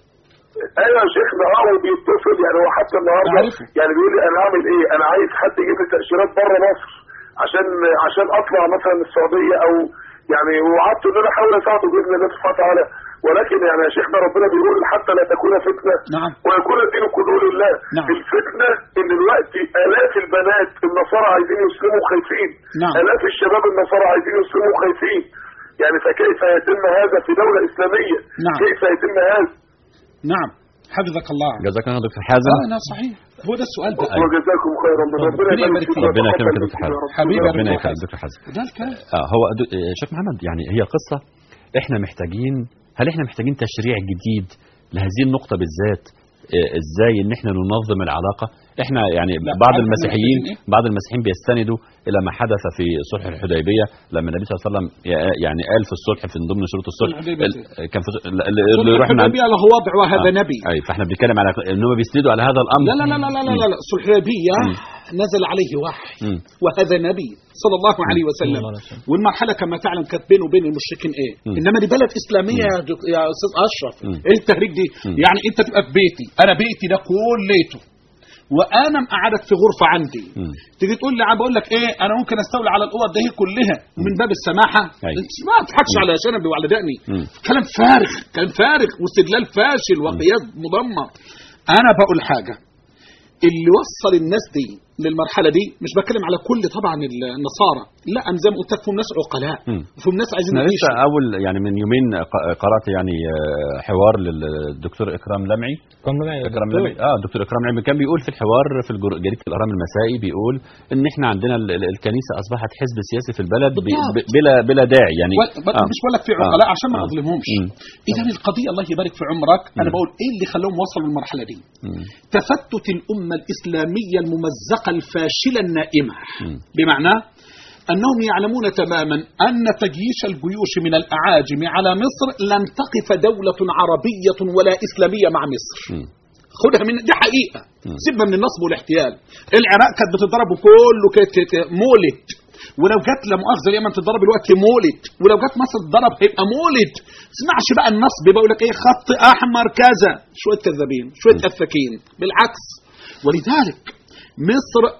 ايوه يا شيخنا اه وبيتصل يعني هو حتى النهارده عارفه. يعني بيقول لي انا اعمل ايه؟ انا عايز حد يجيب لي تاشيرات بره مصر عشان عشان اطلع مثلا السعوديه او يعني وعدت ان انا احاول اساعده باذن الله سبحانه وتعالى ولكن يعني يا شيخنا ربنا بيقول حتى لا تكون فتنه نعم. ويكون الدين كله لله نعم. الفتنه ان دلوقتي الاف البنات النصارى عايزين يسلموا خايفين نعم. الاف الشباب النصارى عايزين يسلموا خايفين يعني فكيف يتم هذا في دوله اسلاميه؟ نعم. كيف يتم هذا؟ نعم حفظك الله جزاك الله دكتور حازم اه لا صحيح هو ده السؤال بقى وجزاكم خيرا ربنا ربنا يبارك يبارك فيك. فيك ربنا يكرمك يا دكتور حازم حبيبي يا ربنا دكتور يكرمك حازم. دكتور حازم ده الكلام آه هو دو- آه، شيخ محمد يعني هي قصة احنا محتاجين هل احنا محتاجين تشريع جديد لهذه النقطة بالذات آه، ازاي ان احنا ننظم العلاقة احنا يعني لا، بعض عارف المسيحيين محتاجين بعض المسيحيين بيستندوا الى ما حدث في صلح الحديبية لما النبي صلى الله عليه وسلم يا- يعني قال في الصلح في ضمن شروط الصلح صلح الحديبية. ال- كان في اللي اللي يروح من عند الحديبية له وضع وهذا آه. نبي اي فاحنا بنتكلم على ان هم بيسندوا على هذا الامر لا لا لا لا لا لا, لا. صلح الحديبية نزل عليه وحي مم. وهذا نبي صلى الله عليه وسلم الله عليه وسلم. والمرحلة كما تعلم كانت بينه وبين المشركين ايه مم. انما دي بلد اسلامية يا, دك- يا استاذ اشرف مم. ايه التهريج دي مم. يعني انت تبقى في بيتي انا بيتي ده كليته وانا مقعدك في غرفة عندي مم. تيجي تقول لي عم بقول لك ايه انا ممكن استولي على الاوض دي كلها من باب السماحه أي. انت ما تضحكش على شنبي وعلى دقني مم. كلام فارغ كلام فارغ واستدلال فاشل وقياس مدمر انا بقول حاجه اللي وصل الناس دي للمرحله دي مش بتكلم على كل طبعا النصارى لا انا زي ما قلت لك فيهم ناس عقلاء مم. فيهم ناس عايزين احنا لسه يعيشوا اول يعني من يومين ق- قرات يعني آه، حوار للدكتور اكرام لمعي كم معي يا اكرام دكتور؟ لمعي اه دكتور اكرام لمعي كان بيقول في الحوار في الجر- جريده الاهرام المسائي بيقول ان احنا عندنا ال- ال- الكنيسه اصبحت حزب سياسي في البلد ب- بالضبط. ب- بلا بلا داعي يعني و- ب- مش بقول لك في عقلاء عشان ما آه. نظلمهمش مم. اذا القضيه الله يبارك في عمرك انا مم. بقول ايه اللي خلاهم وصلوا للمرحله دي مم. تفتت الأمة الإسلامية الممزقة الفاشلة النائمة مم. بمعنى أنهم يعلمون تماما أن تجيش الجيوش من الأعاجم على مصر لن تقف دولة عربية ولا إسلامية مع مصر مم. خدها من دي حقيقة مم. سيبنا من النصب والاحتيال العراق كانت بتضرب كله كانت كانت مولد ولو جت لا مؤاخذه اليمن تضرب الوقت مولد ولو جت مصر تضرب هيبقى مولد تسمعش بقى النصب بقول لك ايه خط احمر كذا شويه كذابين شويه افاكين بالعكس ولذلك مصر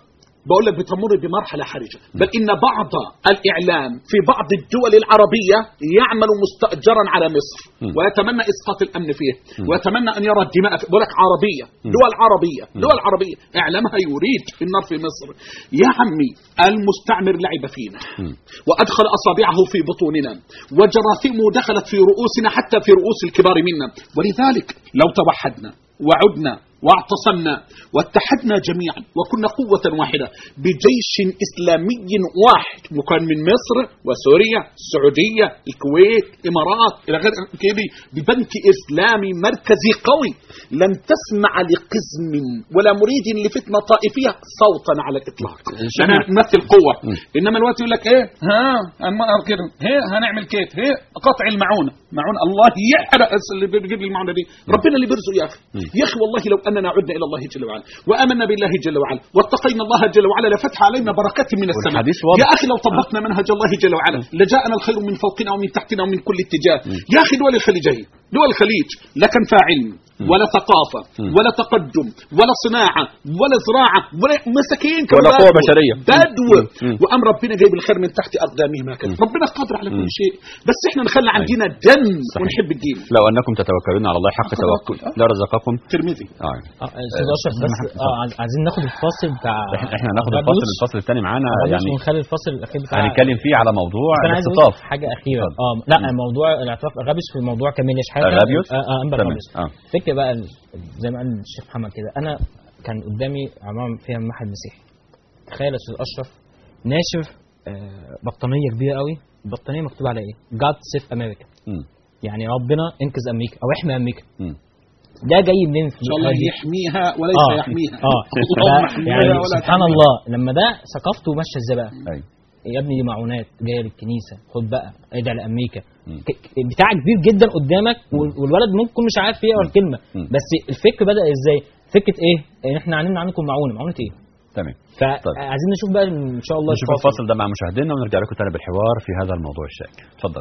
بقول لك بتمر بمرحلة حرجة بل إن بعض الإعلام في بعض الدول العربية يعمل مستأجرا على مصر ويتمنى إسقاط الأمن فيه ويتمنى أن يرى الدماء في بقول لك عربية دول عربية دول عربية إعلامها يريد النار في مصر يا عمي المستعمر لعب فينا وأدخل أصابعه في بطوننا وجراثيمه دخلت في رؤوسنا حتى في رؤوس الكبار منا ولذلك لو توحدنا وعدنا واعتصمنا واتحدنا جميعا وكنا قوة واحدة بجيش إسلامي واحد مكون من مصر وسوريا السعودية الكويت الإمارات إلى غير كده ببنك إسلامي مركزي قوي لن تسمع لقزم ولا مريد لفتنة طائفية صوتا على الإطلاق أنا نمثل قوة إنما الوقت يقول لك إيه ها هنمقر كده هي هنعمل كيف هي قطع المعونة معونة الله يحرق اللي بيجيب لي المعونة دي ربنا اللي بيرزق يا أخي يا أخي والله لو أننا عدنا إلى الله جل وعلا وآمنا بالله جل وعلا واتقينا الله جل وعلا لفتح علينا بركات من السماء والحديث واضح. يا أخي لو طبقنا منهج الله جل وعلا لجاءنا الخير من فوقنا ومن تحتنا ومن كل اتجاه يا أخي دول الخليجية دول الخليج لا كان فيها علم ولا ثقافة ولا تقدم ولا صناعة ولا زراعة ولا مساكين كانوا ولا قوة بدو. بشرية. بدو مم. وأم ربنا جايب الخير من تحت أقدامهم هكذا ربنا قادر على كل شيء بس إحنا نخلي عندنا دم ونحب الدين لو أنكم تتوكلون على الله حق توكل لرزقكم ترمذي آه. اه استاذ اشرف بس اه عايز- عايزين ناخد الفاصل بتاع احنا إحنا هناخد غابيوس. الفصل الفصل الثاني معانا غابيوس يعني ونخلي الفصل الاخير بتاع هنتكلم فيه على موضوع بس انا عايز اقول الاختطاف حاجه اخيره اه لا موضوع الاعتراف غابيوس في موضوع كامل شحاته غابيوس؟ اه, آه انبر تمام. غابيوس آه. فكره بقى ال- زي ما قال الشيخ محمد كده انا كان قدامي عمام فيها معهد مسيحي تخيل يا استاذ اشرف ناشر آه بطانيه كبيره قوي البطانيه مكتوب عليها ايه God save America مم. يعني ربنا انقذ امريكا او احمي امريكا مم. ده جاي منين في إن شاء الله هذه- يحميها وليس اه يحميها اه اللهم ده احميها يعني ولا سبحان تحميها. الله لما ده ثقافته ماشيه ازاي بقى أيوة. يا ابني دي معونات جايه للكنيسه خد بقى ادعي لامريكا مم. ك- ك- بتاع كبير جدا قدامك وال- والولد ممكن يكون مش عارف يقرا الكلمه مم. بس الفكر بدا ازاي فكره ايه ان احنا عاملين عنكم معونه معونه ايه تمام فعايزين نشوف بقى ان شاء الله نشوف الفصل ده مع مشاهدينا ونرجع لكم تاني بالحوار في هذا الموضوع الشائك اتفضل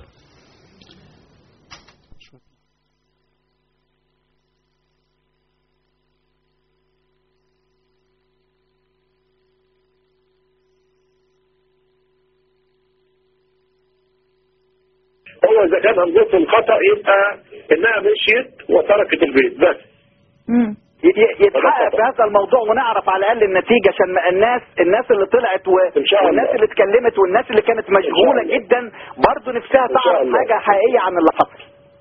هو اذا كان همزته الخطا يبقى انها مشيت وتركت البيت بس ي- ي- يتحقق في هذا الموضوع ونعرف على الاقل النتيجه عشان ما- الناس الناس اللي طلعت و... إن شاء الله. والناس اللي اتكلمت والناس اللي كانت مشغوله الله. جدا برضه نفسها إن شاء تعرف الله. حاجه حقيقيه عن اللي حصل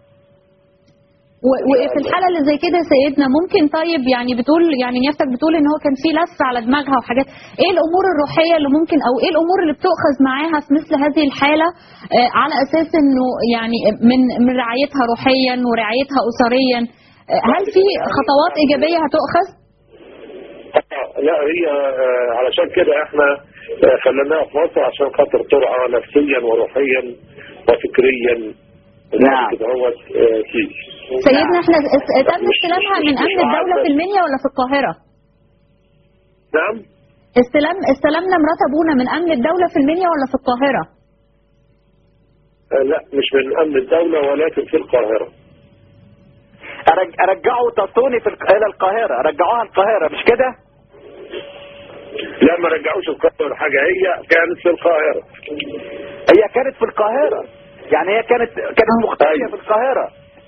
و- وفي الحالة اللي زي كده يا سيدنا ممكن طيب يعني بتقول يعني نيافتك بتقول ان هو كان في لف على دماغها وحاجات ايه الامور الروحية اللي ممكن او ايه الامور اللي بتؤخذ معاها في مثل هذه الحالة آه، على اساس انه يعني من من رعايتها روحيا ورعايتها اسريا آه، هل في خطوات ايجابية هتؤخذ؟ لا هي آه، علشان كده احنا آه، خليناها في مصر عشان خاطر ترعى نفسيا وروحيا وفكريا نعم. كده هو آه، تيجي سيدنا احنا اس- تم استلامها من امن الدولة في المنيا ولا في القاهرة؟ نعم استلام استلمنا مرات ابونا من امن الدولة في المنيا ولا في القاهرة؟ آه، لا مش من امن الدوله ولكن في القاهره أرج- رجعوا تصوني في الق- الى القاهره رجعوها القاهره مش كده لا ما رجعوش القاهره ولا حاجه هي كانت في القاهره هي كانت في القاهره يعني هي كانت كانت مختفيه أيوة. في القاهره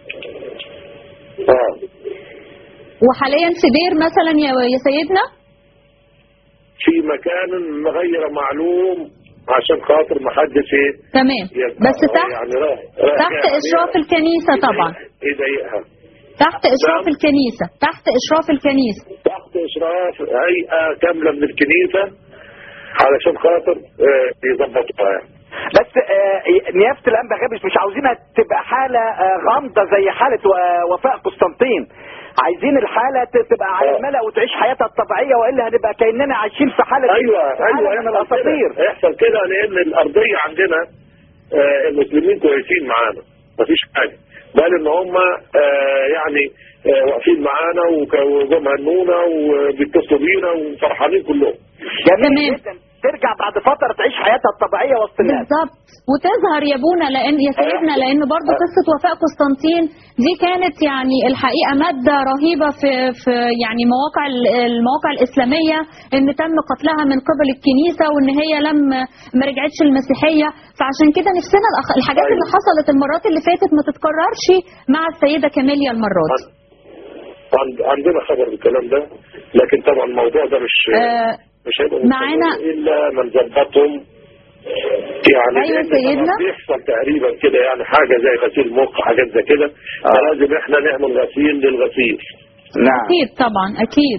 اه وحاليا في دير مثلا يا يا سيدنا؟ في مكان غير معلوم عشان خاطر ما حدش ايه تمام يبقى بس تحت يعني راح راح تحت يعني اشراف الكنيسة طبعا يضايقها تحت اشراف نعم. الكنيسة تحت اشراف الكنيسة تحت اشراف هيئه كامله من الكنيسه علشان خاطر آه، يظبطوها يعني بس آه، نيافه الانبا غابش مش عاوزينها تبقى حاله آه، غامضه زي حاله و- وفاء قسطنطين عايزين الحاله ت- تبقى على آه. الملأ وتعيش حياتها الطبيعيه والا هنبقى كاننا عايشين في حاله ايوه في حالة ايوه من يحصل الاساطير كده يحصل كده لان الارضيه عندنا آه، المسلمين كويسين معانا مفيش حاجه بل ان هم آه، يعني آه، واقفين معانا وك- وجم هنونا وبيتصلوا بينا وفرحانين كلهم جميل تمام. جدا ترجع بعد فتره تعيش حياتها الطبيعيه وسط الناس بالظبط وتظهر يا ابونا لان يا سيدنا لان برضو قصه وفاء قسطنطين دي كانت يعني الحقيقه ماده رهيبه في في يعني مواقع ال- المواقع الاسلاميه ان تم قتلها من قبل الكنيسه وان هي لم ما رجعتش المسيحيه فعشان كده نفسنا الأخ- الحاجات اللي حصلت المرات اللي فاتت ما تتكررش مع السيده كاميليا المره دي عند- عندنا خبر بالكلام ده لكن طبعا الموضوع ده مش آه، مش هيبقى معانا- مستمر الا ما نظبطهم يعني أيوة لأن سيدنا. طبعاً بيحصل تقريبا كده يعني حاجه زي غسيل مخ حاجات زي كده فلازم احنا نعمل غسيل للغسيل نعم اكيد طبعا اكيد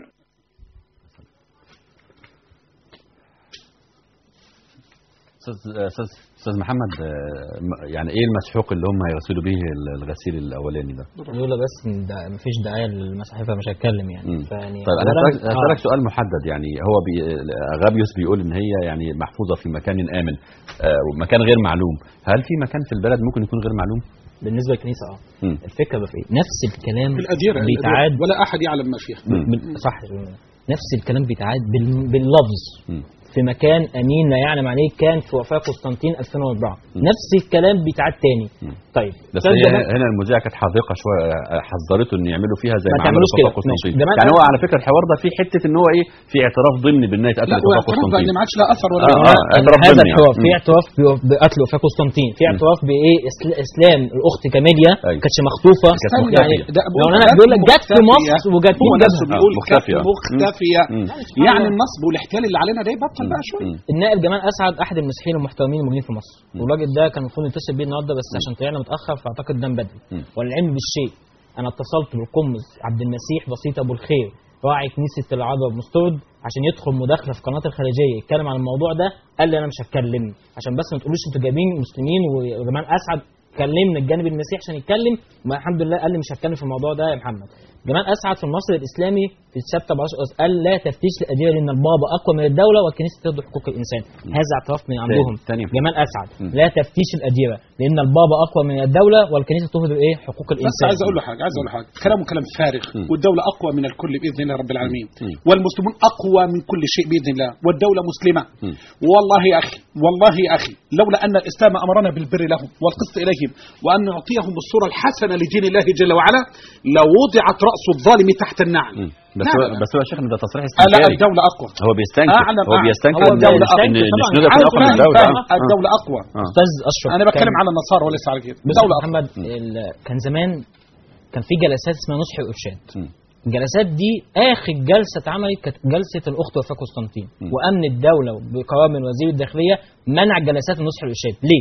استاذ استاذ استاذ محمد آه، م- يعني ايه المسحوق اللي هم هيغسلوا به ال- الغسيل الاولاني ده؟ لولا بس إن ده مفيش داعيه للمسيحيه فمش هتكلم يعني فيعني طيب انا أولاً- هسألك- هسألك آه. سؤال محدد يعني هو بي... غابيوس بيقول ان هي يعني محفوظه في مكان امن آه، ومكان غير معلوم هل في مكان في البلد ممكن يكون غير معلوم؟ بالنسبه للكنيسه اه مم. الفكره بقى في ايه؟ نفس الكلام في الأديرة بيتعاد ولا أحد يعلم ما فيها بال- صح نفس الكلام بيتعاد بال- باللفظ في مكان امين لا يعلم عليه كان في وفاه قسطنطين 2004 نفس الكلام بيتعاد تاني طيب بس أستاذ هي جمال- هنا المذيعه كانت حاذقه شويه آه، حذرته ان يعملوا فيها زي ما ما عملوا تعملوش في كده. وفاة قسطنطين ماشي. جمال يعني هو قال- على فكره الحوار ده فيه حته ان هو ايه في اعتراف ضمني بان اتقتل لا في وفاة واعتراف بقى قسطنطين ان ما عادش لها اثر ولا آه، ولا- آه، اعتراف هذا ضمني الحوار يعني. في مم. اعتراف ب- بقتل وفاة قسطنطين في اعتراف بايه إسل- اسلام الاخت كاميليا كانتش مخطوفه كانت يعني مختفية. ده بقول لو انا كانت بيقول لك جت في مختفية. مصر وجت هو مين نفسه جابها؟ بيقول آه، كانت مختفية. مختفية مم. يعني النصب والاحتيال اللي علينا ده يبطل بقى شويه النائب جمال اسعد احد المسيحيين المحترمين الموجودين في مصر والراجل ده كان المفروض نتصل بيه النهارده بس عشان طلعنا متاخر فاعتقد ده بدري والعلم بالشيء انا اتصلت بالقمص عبد المسيح بسيط ابو الخير راعي كنيسه العذراء بمسترد عشان يدخل مداخله في قناه الخليجيه يتكلم عن الموضوع ده قال لي انا مش هتكلم عشان بس ما تقولوش انتوا جايبين مسلمين وجمال اسعد كلمنا الجانب المسيحي عشان يتكلم ما الحمد لله قال لي مش هتكلم في الموضوع ده يا محمد جمال اسعد في المصري الاسلامي في الشابتر 10 قال لا تفتيش الاديره لان البابا اقوى من الدوله والكنيسه ترضي حقوق الانسان هذا اعتراف من عندهم تاني. جمال اسعد لا تفتيش الاديره لان البابا اقوى من الدوله والكنيسه تهدر ايه حقوق بس الانسان عايز اقول له حاجه عايز اقول له حاجه كلامه كلام فارغ والدوله اقوى من الكل باذن الله رب العالمين والمسلمون اقوى من كل شيء باذن الله والدوله مسلمه والله يا اخي والله يا اخي لولا ان الاسلام امرنا بالبر لهم والقسط اليهم وان نعطيهم الصوره الحسنه لدين الله جل وعلا لوضعت راس الظالم تحت النعل بس نعم. هو بس هو يا شيخنا ده تصريح لا استنكاري الدوله اقوى هو بيستنكر اعلم هو أعلم. بيستنكر هو ان الدولة ان أقوى. إن طبعاً. شنودة عايز تناقض أقول الدوله فاهم. آه. الدوله اقوى آه. استاذ اشرف انا بتكلم كان- على النصارى وليس على كده بص الدوله يا اقوى محمد ال- كان زمان كان في جلسات اسمها نصح وارشاد الجلسات دي اخر جلسه اتعملت كانت جلسه الاخت وفاه قسطنطين وامن الدوله بقرار من وزير الداخليه منع جلسات النصح والارشاد ليه؟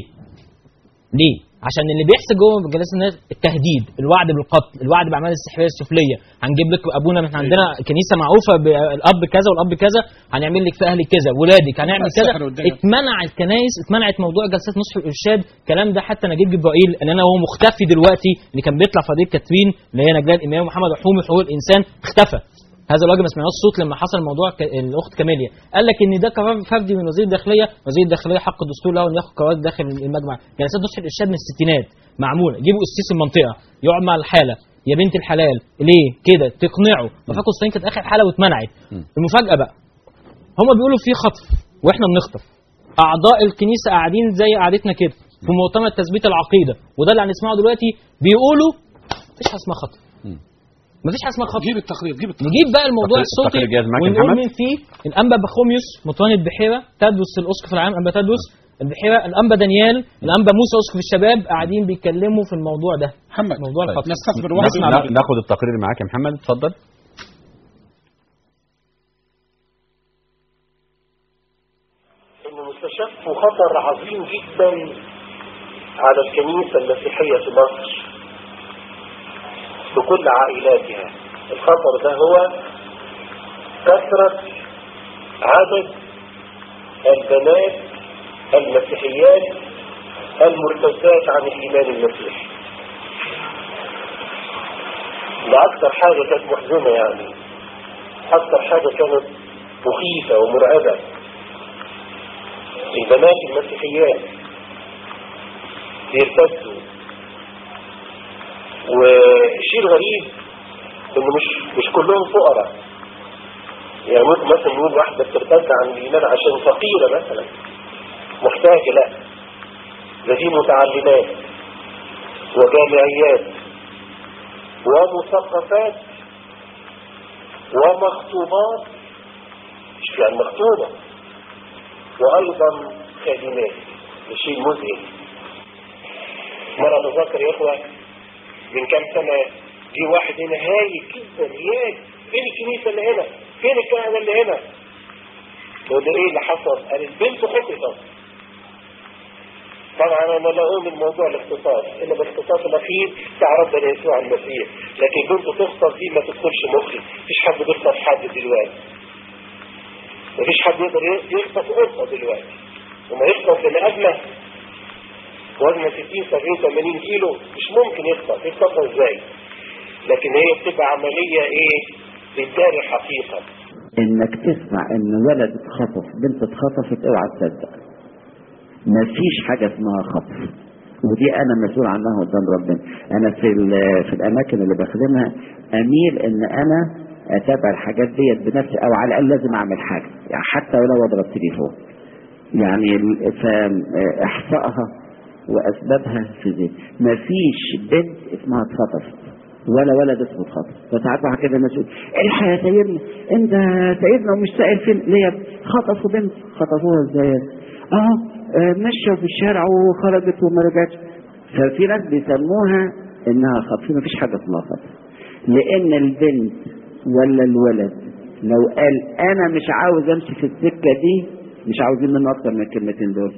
ليه؟ عشان اللي بيحصل جوه جلسات الناس التهديد، الوعد بالقتل، الوعد باعمال السحريه السفليه، هنجيب لك ابونا احنا عندنا كنيسه معروفه بالاب كذا والاب كذا، هنعمل لك في اهلك كذا، ولادك هنعمل كذا، السحر والدجل. اتمنع الكنائس اتمنعت موضوع جلسات نصح الارشاد، الكلام ده حتى نجيب جبرائيل ان انا هو مختفي دلوقتي اللي كان بيطلع في قضيه كاترين اللي هي نجلاء الامام محمد حومي حقوق الانسان اختفى هذا الراجل ما سمعناش صوت لما حصل موضوع ك... الاخت كاميليا قال لك ان ده قرار فردي من وزير الداخليه وزير الداخليه حق الدستور له ان ياخد قرار داخل المجمع جلسات نصح الارشاد من الستينات معموله يجيبوا قسيس المنطقه يقعد مع الحاله يا بنت الحلال ليه كده تقنعه وفاة قسطنطين كانت اخر حاله واتمنعت المفاجاه بقى هم بيقولوا في خطف واحنا بنخطف اعضاء الكنيسه قاعدين زي قعدتنا كده في مؤتمر تثبيت العقيده وده اللي هنسمعه دلوقتي بيقولوا مفيش حاجه اسمها خطف مفيش حاجه اسمها خطف جيب التقرير جيب التقرير نجيب بقى الموضوع التقرير- الصوتي التقرير جاهز معاك يا ونقول محمد؟ مين فيه الانبا بخوميوس مطوان البحيره تدرس الاسقف العام انبا تدرس البحيره الانبا دانيال الانبا موسى اسقف الشباب قاعدين بيتكلموا في الموضوع ده محمد موضوع طيب. الخطف نستثمر ناخد- واحد نا- ناخد التقرير معاك يا محمد اتفضل انه مستشف خطر عظيم جدا على الكنيسة المسيحية في مصر بكل عائلاتها الخطر ده هو كثرة عدد البنات المسيحيات المرتدات عن الإيمان المسيحي ده أكثر حاجة كانت محزنة يعني أكثر حاجة كانت مخيفة ومرعبة البنات المسيحيات بيرتدوا والشيء الغريب انه مش مش كلهم فقراء يعني ممكن مثلا نقول واحدة بترتد عن الإيمان عشان فقيرة مثلا محتاجة لا ده دي متعلمات وجامعيات ومثقفات ومخطوبات مش يعني مخطوبة وأيضا خادمات ده شيء مزعج مرة بذكر يا إخوة من كام سنة جه واحد هنا هايل جدا هايل فين الكنيسة اللي هنا فين الكهنة اللي هنا يقول له ايه اللي حصل قال البنت خطفت طبعا انا لا اؤمن موضوع الاختصاص الا بالاختصاص الاخير بتاع ربنا يسوع المسيح لكن بنت تخطف دي ما تدخلش مخي مفيش حد بيخطف حد دلوقتي مفيش حد يقدر يخطف قطه دلوقتي وما يخطف بني ادمه وزن 60 70 80 كيلو مش ممكن يخطف يخطفها ازاي لكن هي بتبقى عمليه ايه بتداري حقيقه انك تسمع ان ولد اتخطف بنت اتخطفت اوعى تصدق مفيش حاجه اسمها خطف ودي انا مسؤول عنها قدام ربنا انا في ال- في الاماكن اللي بخدمها اميل ان انا اتابع الحاجات ديت بنفسي او على الاقل لازم اعمل حاجه يعني حتى ولو اضرب تليفون يعني ال- ف- احصائها واسبابها في ذهني مفيش بنت اسمها اتخطفت ولا ولد اسمه اتخطف فساعات واحد كده الناس يقول الحق يا سيدنا انت سيدنا ومش سائل فين ليه يا ابني؟ خطفوا بنت خطفوها ازاي اه آه، مشوا في الشارع وخرجت وما رجعتش ففي ناس بيسموها انها خطف مفيش حاجه اسمها خطف لان البنت ولا الولد لو قال انا مش عاوز امشي في السكه دي مش عاوزين منه اكتر من الكلمتين دول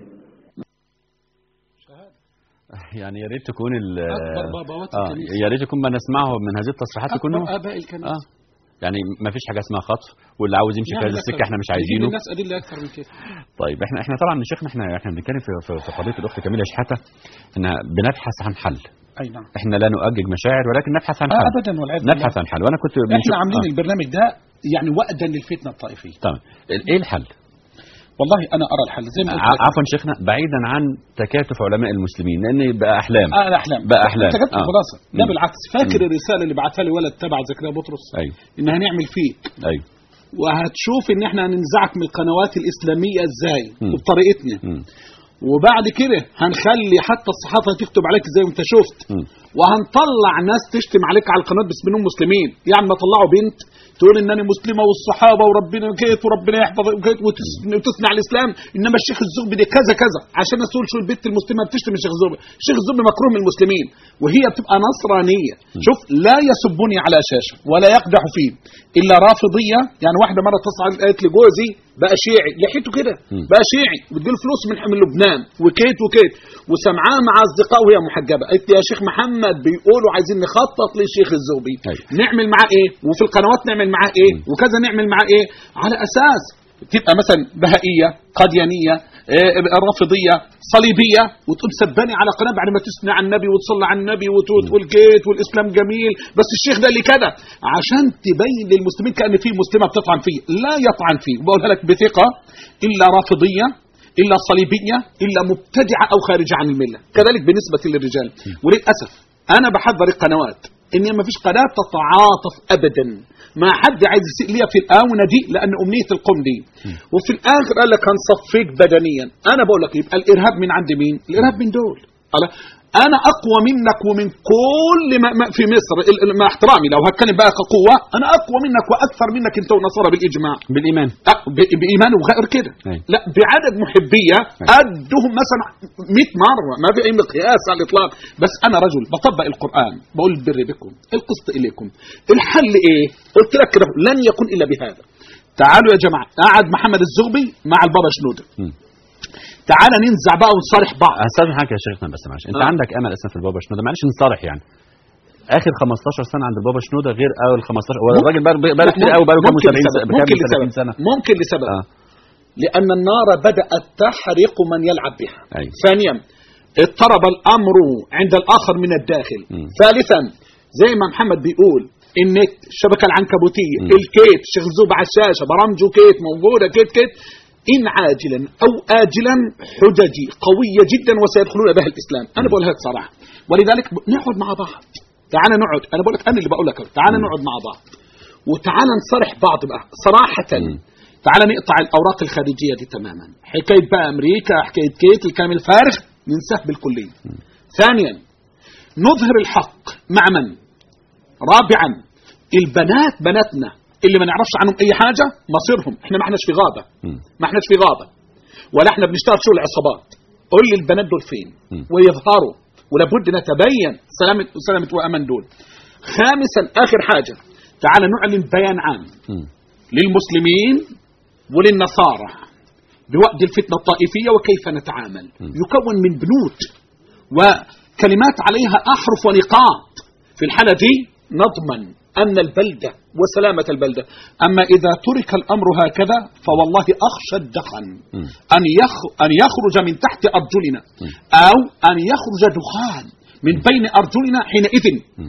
يعني يا ريت تكون ال أكبر بابوات آه الكنيسة. يا ريت يكون ما نسمعه من هذه التصريحات يكون أكبر آباء الكنيسة. اه يعني ما فيش حاجه اسمها خطف واللي عاوز يمشي في يعني هذه أكتر. السكه احنا مش نجيب عايزينه للناس ادله اكثر من كده طيب احنا احنا طبعا يا شيخنا احنا احنا بنتكلم في في, في قضيه الاخت كامله شحاته احنا بنبحث عن حل اي نعم احنا لا نؤجج مشاعر ولكن نبحث عن آه، حل أبداً والعياذ نبحث بالله. عن حل وانا كنت احنا بنشوف- عاملين آه. البرنامج ده يعني وأدا للفتنه الطائفيه تمام ايه الحل؟ والله انا ارى الحل زي ما قلت ع- لك. عفوا شيخنا بعيدا عن تكاتف علماء المسلمين لان بقى احلام اه الاحلام بقى احلام انت جبت آه. الخلاصه لا مم. بالعكس فاكر مم. الرساله اللي بعتها لي ولد تبع زكريا بطرس ايوه ان هنعمل فيك ايوه وهتشوف ان احنا هننزعك من القنوات الاسلاميه ازاي مم. وبطريقتنا مم. وبعد كده هنخلي حتى الصحافه تكتب عليك زي ما انت شفت مم. وهنطلع ناس تشتم عليك على القناه بس منهم مسلمين يعني ما طلعوا بنت تقول انني مسلمه والصحابه وربنا كيت وربنا يحفظ وكيت وتس- وتثني على الاسلام انما الشيخ الزغبي ده كذا كذا عشان تقول شو البنت المسلمه بتشتم الشيخ الزغبي الشيخ الزغبي مكروه من المسلمين وهي بتبقى نصرانيه شوف لا يسبني على شاشه ولا يقدح فيه الا رافضيه يعني واحده مره تصعد قالت لي جوزي بقى شيعي لحيته كده مم. بقى شيعي بتجيله فلوس من من لبنان وكيت وكيت وسمعاه مع اصدقائه وهي محجبه قالت لي يا شيخ محمد بيقولوا عايزين نخطط للشيخ الزغبي أيوة. نعمل معاه ايه وفي القنوات نعمل معاه ايه وكذا نعمل معاه ايه على اساس تبقى مثلا بهائيه قديانيه إيه، رافضيه صليبيه وتقول سباني على قناه بعد ما تثني على النبي وتصلي على النبي وت- وتقول جيت والاسلام جميل بس الشيخ ده اللي كده عشان تبين للمسلمين كان في مسلمه بتطعن فيه لا يطعن فيه وبقولها لك بثقه الا رافضيه الا صليبيه الا مبتدعه او خارجه عن المله كذلك بالنسبه للرجال وللاسف انا بحذر القنوات ان ما فيش قناه تتعاطف ابدا ما حد عايز يسيء ليا في الاونه دي لان امنيه القوم دي وفي الاخر قال لك هنصفيك بدنيا انا بقول لك يبقى الارهاب من عند مين الارهاب من دول قال انا اقوى منك ومن كل ما ما في مصر ال- ال- مع احترامي لو هتكلم بقى كقوه انا اقوى منك واكثر منك انت والنصارى بالاجماع بالايمان أه، ب- بايمان وغير كده أيوة. لا بعدد محبيه قدهم مثلا 100 مره ما في اي مقياس على الاطلاق بس انا رجل بطبق القران بقول البر بكم القسط اليكم الحل ايه قلت لك كده لن يكون الا بهذا تعالوا يا جماعه قعد محمد الزغبي مع البابا شنوده مم. تعالى ننزع بقى ونصارح بعض هستاذن حضرتك يا شيخنا بس معلش انت آه. عندك امل اصلا في البابا شنوده معلش نصارح يعني اخر 15 سنه عند البابا شنوده غير اول 15 هو الراجل بقى بقى لا، كتير قوي بقى له كام ممكن 70 لسبب سنه ممكن كام 30 لسبب سنه ممكن لسبب اه لأن النار بدأت تحرق من يلعب بها أيوة. ثانيا اضطرب الأمر عند الآخر من الداخل مم. ثالثا زي ما محمد بيقول النت الشبكة العنكبوتية مم. الكيت شيخ زوب على الشاشة برامجه كيت موجودة كيت كيت إن عاجلا أو آجلا حججي قوية جدا وسيدخلون بها الإسلام أنا بقول لك صراحة ولذلك ب- نقعد مع بعض تعال نقعد أنا بقول لك أنا اللي بقول لك تعال نقعد مع بعض وتعال نصرح بعض بقى صراحة تعال نقطع الأوراق الخارجية دي تماما حكاية بقى أمريكا حكاية كيت الكلام الفارغ ننساه بالكلية ثانيا نظهر الحق مع من رابعا البنات بناتنا اللي ما نعرفش عنهم اي حاجه مصيرهم احنا ما احناش في غابه ما احناش في غابه ولا احنا بنشتغل شغل عصابات قول لي البنات دول فين ويظهروا ولابد نتبين سلامه سلامه وامان دول خامسا اخر حاجه تعال نعلن بيان عام للمسلمين وللنصارى بوقت الفتنه الطائفيه وكيف نتعامل يكون من بنود وكلمات عليها احرف ونقاط في الحاله دي نضمن أن البلدة وسلامة البلدة أما إذا ترك الأمر هكذا فوالله أخشى الدخن أن يخ أن يخرج من تحت أرجلنا أو أن يخرج دخان من بين أرجلنا حينئذ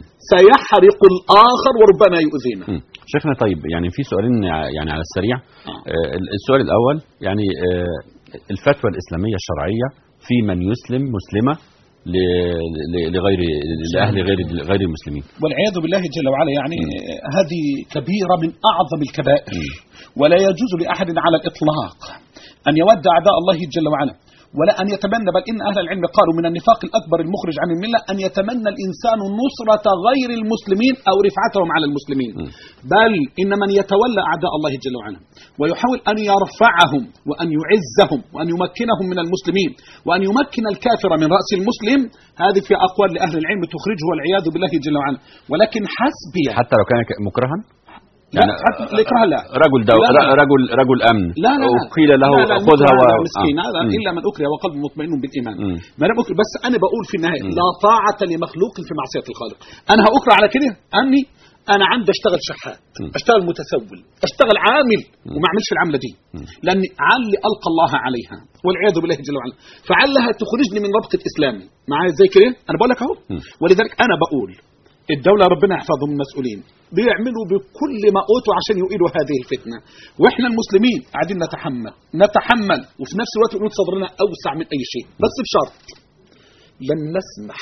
سيحرق الآخر وربما يؤذينا شيخنا طيب يعني في سؤالين يعني على السريع آه، السؤال الأول يعني آه، الفتوى الإسلامية الشرعية في من يسلم مسلمة ل- ل- لغير لأهل غير غير المسلمين والعياذ بالله جل وعلا يعني هذه كبيرة من أعظم الكبائر ولا يجوز لأحد على الإطلاق أن يود أعداء الله جل وعلا ولا أن يتمنى بل إن أهل العلم قالوا من النفاق الأكبر المخرج عن الملة أن يتمنى الإنسان نصرة غير المسلمين أو رفعتهم على المسلمين بل إن من يتولى أعداء الله جل وعلا ويحاول أن يرفعهم وأن يعزهم وأن يمكنهم من المسلمين وأن يمكن الكافر من رأس المسلم هذه في أقوال لأهل العلم تخرجه والعياذ بالله جل وعلا ولكن حسبي حتى لو كان ك- مكرها لا حتى الإكراه لا رجل دو... لا، لا. ر- رجل رجل أمن لا لا لا وقيل له لا لا خذها و... و... مسكين آه. هذا مم. الا من اكره وقلبه مطمئن بالايمان مم. ما دام أكره بس انا بقول في النهايه لا طاعه لمخلوق في معصيه الخالق انا هاكره على كده اني انا عندي اشتغل شحات اشتغل متسول اشتغل عامل وما اعملش العمله دي لاني علي القى الله عليها والعياذ بالله جل وعلا فعلها تخرجني من ربط الاسلام معايا زي كده انا بقول لك اهو ولذلك انا بقول الدولة ربنا يحفظهم المسؤولين بيعملوا بكل ما أوتوا عشان يؤيدوا هذه الفتنة وإحنا المسلمين قاعدين نتحمل نتحمل وفي نفس الوقت نقول صدرنا أوسع من أي شيء بس بشرط لن نسمح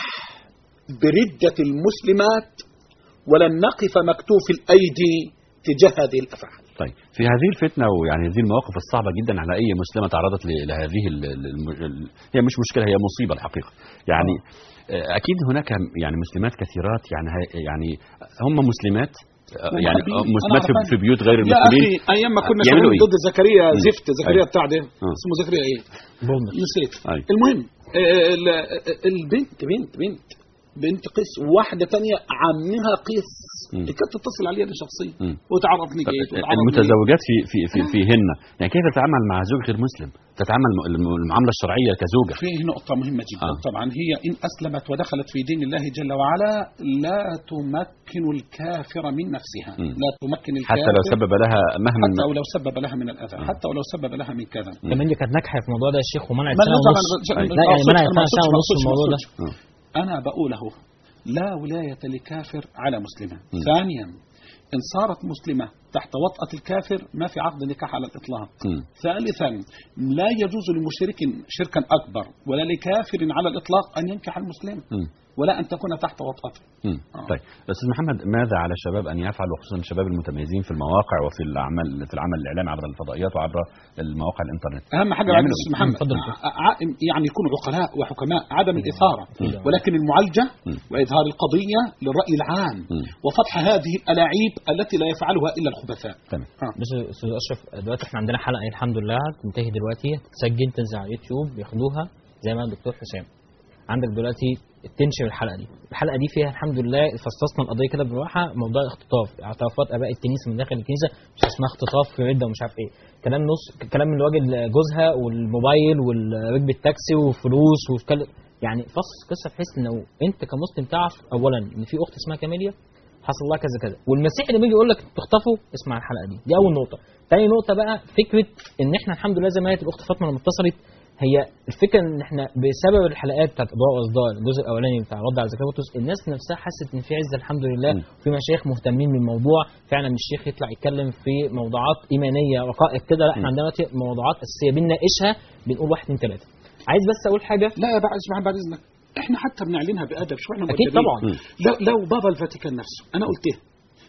بردة المسلمات ولن نقف مكتوف الأيدي تجاه هذه الأفعال طيب في هذه الفتنة ويعني هذه المواقف الصعبة جدا على أي مسلمة تعرضت ل- لهذه ال... ال... الم- ال... هي مش مشكلة هي مصيبة الحقيقة يعني آه، أكيد هناك يعني مسلمات كثيرات يعني هي- يعني هم مسلمات آه، يعني ومحبين. آه، أنا مسلمات في, أعرف في بيوت غير يا المسلمين أخي أيام ما كنا يعملوا شغالين إيه؟ ضد زكريا مم. زفت زكريا أيوة. بتاع ده آه. اسمه زكريا إيه نسيت أيوة. المهم آه، ال- البنت بنت بنت بنت قيس وواحده تانية عمها قيس اللي كانت تتصل عليها دي شخصيا مم. وتعرفني جيت وتعرفني المتزوجات في في في فيهن يعني كيف تتعامل مع زوج غير مسلم تتعامل الم- الم- المعاملة الشرعية كزوجة فيه نقطة مهمة جدا آه. آه. طبعا هي إن أسلمت ودخلت في دين الله جل وعلا لا تمكن الكافر من نفسها مم. لا تمكن الكافر حتى لو سبب لها مهما حتى ولو سبب لها من الأذى حتى ولو سبب لها من كذا كمان دي كانت ناجحه في الموضوع ده يا شيخ ومنعت ما سنه أنا طبعاً ونص بس- لا يعني أقصد- منعت أنا سنه ما سنه أقصدش- ونص ما الموضوع ده أقصدش. أنا بقوله لا ولاية لكافر على مسلمة مم. ثانيا إن صارت مسلمة تحت وطأة الكافر ما في عقد نكاح على الإطلاق مم. ثالثا لا يجوز لمشرك شركا أكبر ولا لكافر على الإطلاق أن ينكح المسلم مم. ولا أن تكون تحت وطأته مم. طيب استاذ محمد ماذا على الشباب ان يفعلوا خصوصا الشباب المتميزين في المواقع وفي الاعمال في العمل الاعلامي عبر الفضائيات وعبر المواقع الانترنت أهم حاجة بعد يعملوا بس إيه؟ محمد اتفضل. ع- ع- يعني يكونوا عقلاء وحكماء عدم الإثارة ولكن المعالجة وإظهار القضية للرأي العام وفتح هذه الألاعيب التي لا يفعلها إلا الخبثاء تمام بص يا استاذ اشرف دلوقتي احنا عندنا حلقه الحمد لله تنتهي دلوقتي تسجل تنزل على اليوتيوب ياخدوها زي ما الدكتور حسام عندك دلوقتي تنشر الحلقه دي الحلقه دي فيها الحمد لله فصصنا القضيه كده بالراحه موضوع الاختطاف اعترافات اباء الكنيسه من داخل الكنيسه مش اسمها اختطاف في عده ومش عارف ايه كلام نص كلام من راجل جوزها والموبايل وركب التاكسي وفلوس وكل يعني فص قصه بحيث انه انت كمسلم تعرف اولا ان في اخت اسمها كاميليا حصل لها كذا كذا والمسيحي اللي بيجي يقول لك تخطفوا اسمع الحلقه دي دي اول نقطه تاني نقطه بقى فكره ان احنا الحمد لله زي ما قالت الاخت فاطمه لما اتصلت هي الفكره ان احنا بسبب الحلقات بتاعت اضواء واصداء الجزء الاولاني بتاع رد على زكاه بطرس الناس نفسها حست ان في عزه الحمد لله وفي مشايخ مهتمين بالموضوع فعلا الشيخ يطلع يتكلم في موضوعات ايمانيه رقائق كده لا احنا عندنا دلوقتي موضوعات اساسيه بنناقشها بنقول واحد اثنين ثلاثه عايز بس اقول حاجه لا يا بعد اسمع بعد إذنك احنا حتى بنعلنها بأدب شو احنا أكيد مؤدبين. طبعاً. لو, لو بابا الفاتيكان نفسه أنا قلتها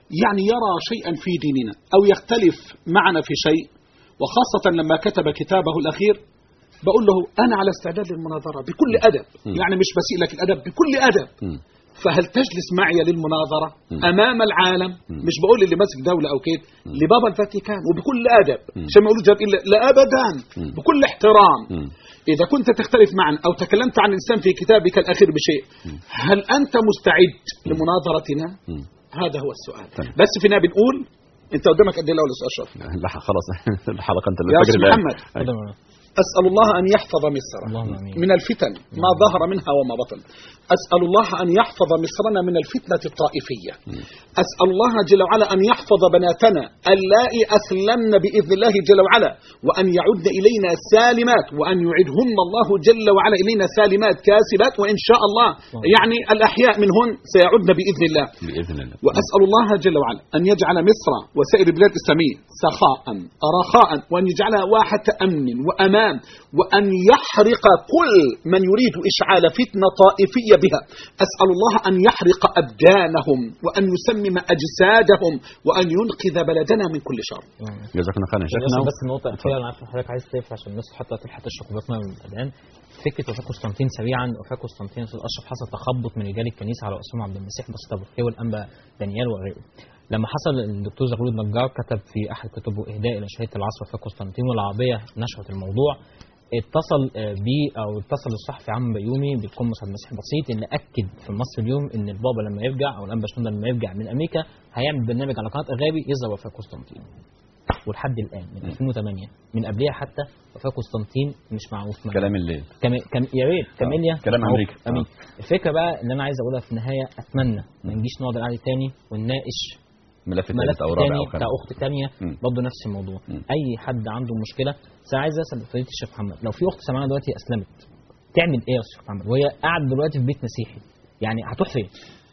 يعني يرى شيئا في ديننا أو يختلف معنا في شيء وخاصة لما كتب كتابه الأخير بقول له أنا على استعداد للمناظرة بكل أدب يعني مش بسيء لك الأدب بكل أدب فهل تجلس معي للمناظرة أمام العالم مش بقول اللي ماسك دولة أو كده لبابا الفاتيكان وبكل أدب عشان ما يقولوا جاب إلا لا أبدا بكل احترام إذا كنت تختلف معنا أو تكلمت عن الإنسان في كتابك الأخير بشيء هل أنت مستعد لمناظرتنا هذا هو السؤال بس فينا بنقول أنت قدامك قد إيه الأول يا أشرف لا خلاص الحلقة أنت اللي يا فاكر أستاذ الآن. محمد أيوة. أسأل الله أن يحفظ مصر من الفتن ما ظهر منها وما بطن أسأل الله أن يحفظ مصرنا من الفتنة الطائفية أسأل الله جل وعلا أن يحفظ بناتنا اللائي أسلمن بإذن الله جل وعلا وأن يعدن إلينا سالمات وأن يعدهن الله جل وعلا إلينا سالمات كاسبات وإن شاء الله يعني الأحياء منهن سيعدن بإذن الله بإذن الله وأسأل الله جل وعلا أن يجعل مصر وسائر البلاد الإسلامية سخاء رخاء وأن يجعلها واحة أمن وأمان وأن يحرق كل من يريد إشعال فتنة طائفية بها أسأل الله أن يحرق أبدانهم وأن يسمم أجسادهم وأن ينقذ بلدنا من كل شر جزاك الله خيرا يا بس شيخنا بس النقطة الأخيرة أنا عارف إن حضرتك عايز تقفل عشان الناس حتى تلحق تشرب بطنها من الأذان فكرة وفاة قسطنطين سريعا وفاة قسطنطين أستاذ أشرف حصل تخبط من رجال الكنيسة على رأسهم عبد المسيح بسطة بوكيه والأنبا دانيال وغيره لما حصل الدكتور زغلول النجار كتب في أحد كتبه إهداء إلى شهيدة العصر وفاة قسطنطين والعربية نشرت الموضوع اتصل آه، بيه او اتصل الصحفي عم بيومي بالقمص عبد المسيح بسيط اللي اكد في مصر اليوم ان البابا لما يرجع او الانبا شنودة لما يرجع من امريكا هيعمل برنامج على قناه اغابي يظهر وفاه قسطنطين ولحد الان من 2008 من قبلها حتى وفاه قسطنطين مش معروف مكانه. كلام الليل كم... كم... يا ريت كاميليا كلام معروف. أمريكا. امين الفكره بقى اللي انا عايز اقولها في النهايه اتمنى ما نجيش نقعد قعده تاني ونناقش ملف ملف ثالث أو رابع تاني أو بتاع خامس اخت تانية مم. برضه نفس الموضوع اي حد عنده مشكله بس انا عايز اسال فضيله الشيخ محمد لو في اخت سمعنا دلوقتي اسلمت تعمل ايه يا استاذ محمد وهي قاعده دلوقتي في بيت مسيحي يعني هتروح فين؟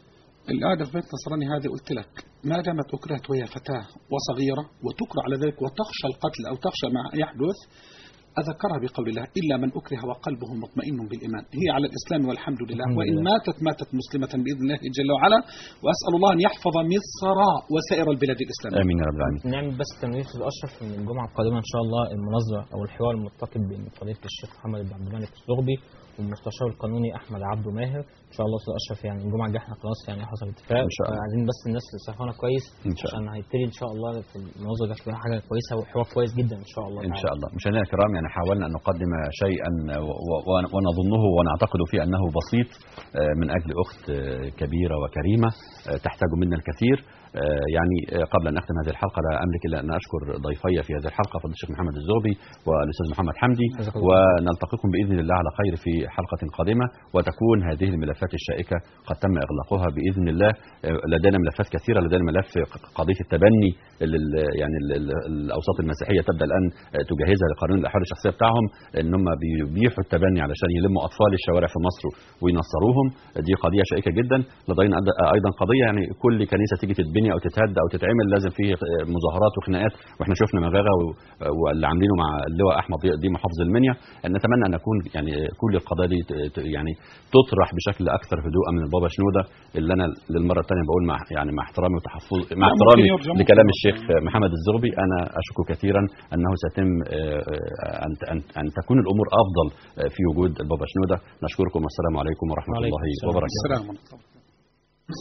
القعدة في بيت نصراني هذه قلت لك ما دامت أكرهت وهي فتاة وصغيرة وتكره على ذلك وتخشى القتل أو تخشى ما يحدث أذكرها بقول الله إلا من أكره وقلبه مطمئن بالإيمان هي على الإسلام والحمد لله الحمد وإن لله. ماتت ماتت مسلمة بإذن الله جل وعلا وأسأل الله أن يحفظ مصر وسائر البلاد الإسلامية آمين يا رب العالمين نعمل بس تنويه في الاشرف ان الجمعه القادمه ان شاء الله المناظره او الحوار المرتقب بين فضيله الشيخ محمد بن عبد الملك الزغبي والمستشار القانوني احمد عبده ماهر ان شاء الله استاذ اشرف يعني الجمعه الجايه احنا خلاص يعني حصل اتفاق إن شاء الله. عايزين بس الناس تسهرنا كويس إن شاء عشان هيبتدي ان شاء الله في المناظره ده تبقى حاجه كويسه وحوار كويس جدا ان شاء الله إن شاء الله مشاهدينا الكرام يعني حاولنا أن نقدم شيئا و- و- ونظنه ونعتقد فيه أنه بسيط آه، من أجل أخت آه، كبيرة وكريمة آه، تحتاج منا الكثير آه، يعني آه، قبل أن أختم هذه الحلقة لا أملك إلا أن أشكر ضيفي في هذه الحلقة فضل الشيخ محمد الزغبي والأستاذ محمد حمدي جزاك الله ونلتقيكم بإذن الله على خير في حلقة قادمة وتكون هذه الملفات الشائكة قد تم إغلاقها بإذن الله آه، لدينا ملفات كثيرة لدينا ملف قضية التبني اللي ال- يعني ال- ال- الأوساط المسيحية تبدأ الآن آه، تجهزها لقانون الأحوال الشخصية بتاعهم إن هم بيبيحوا التبني علشان يلموا أطفال الشوارع في مصر وينصروهم دي قضية شائكة جدا لدينا أد- أيضا قضية يعني كل كنيسة تيجي تتبني أو تتهد أو تتعمل لازم فيه آه، مظاهرات وخناقات واحنا شفنا مغاغة و- واللي عاملينه مع اللواء أحمد ضياء دي محافظ المنيا نتمنى أن نكون يعني كل القضايا دي ت- ت- يعني تطرح بشكل أكثر هدوءا من البابا شنودة اللي أنا للمرة الثانية بقول مع يعني مع احترامي وتحفظ مع لا، احترامي ممكن يرجع، ممكن لكلام يرجع. الشيخ محمد الزغبي أنا أشك كثيرا أنه سيتم آه، آه، أن أن أن تكون الأمور أفضل آه، في وجود البابا شنودة نشكركم والسلام عليكم ورحمة وعليكم الله السلام. وبركاته السلام عليكم شمس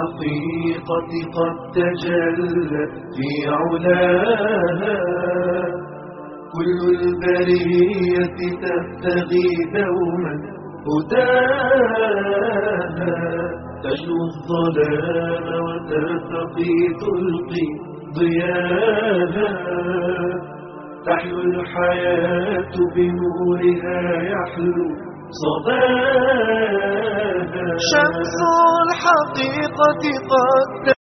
الحقيقة قد تجلت في علاها كل البرية تبتغي دوما هداها تجلو الظلام وترتقي تلقي ضياها تحلو الحياة بنورها يحلو صباها شمس الحقيقة قد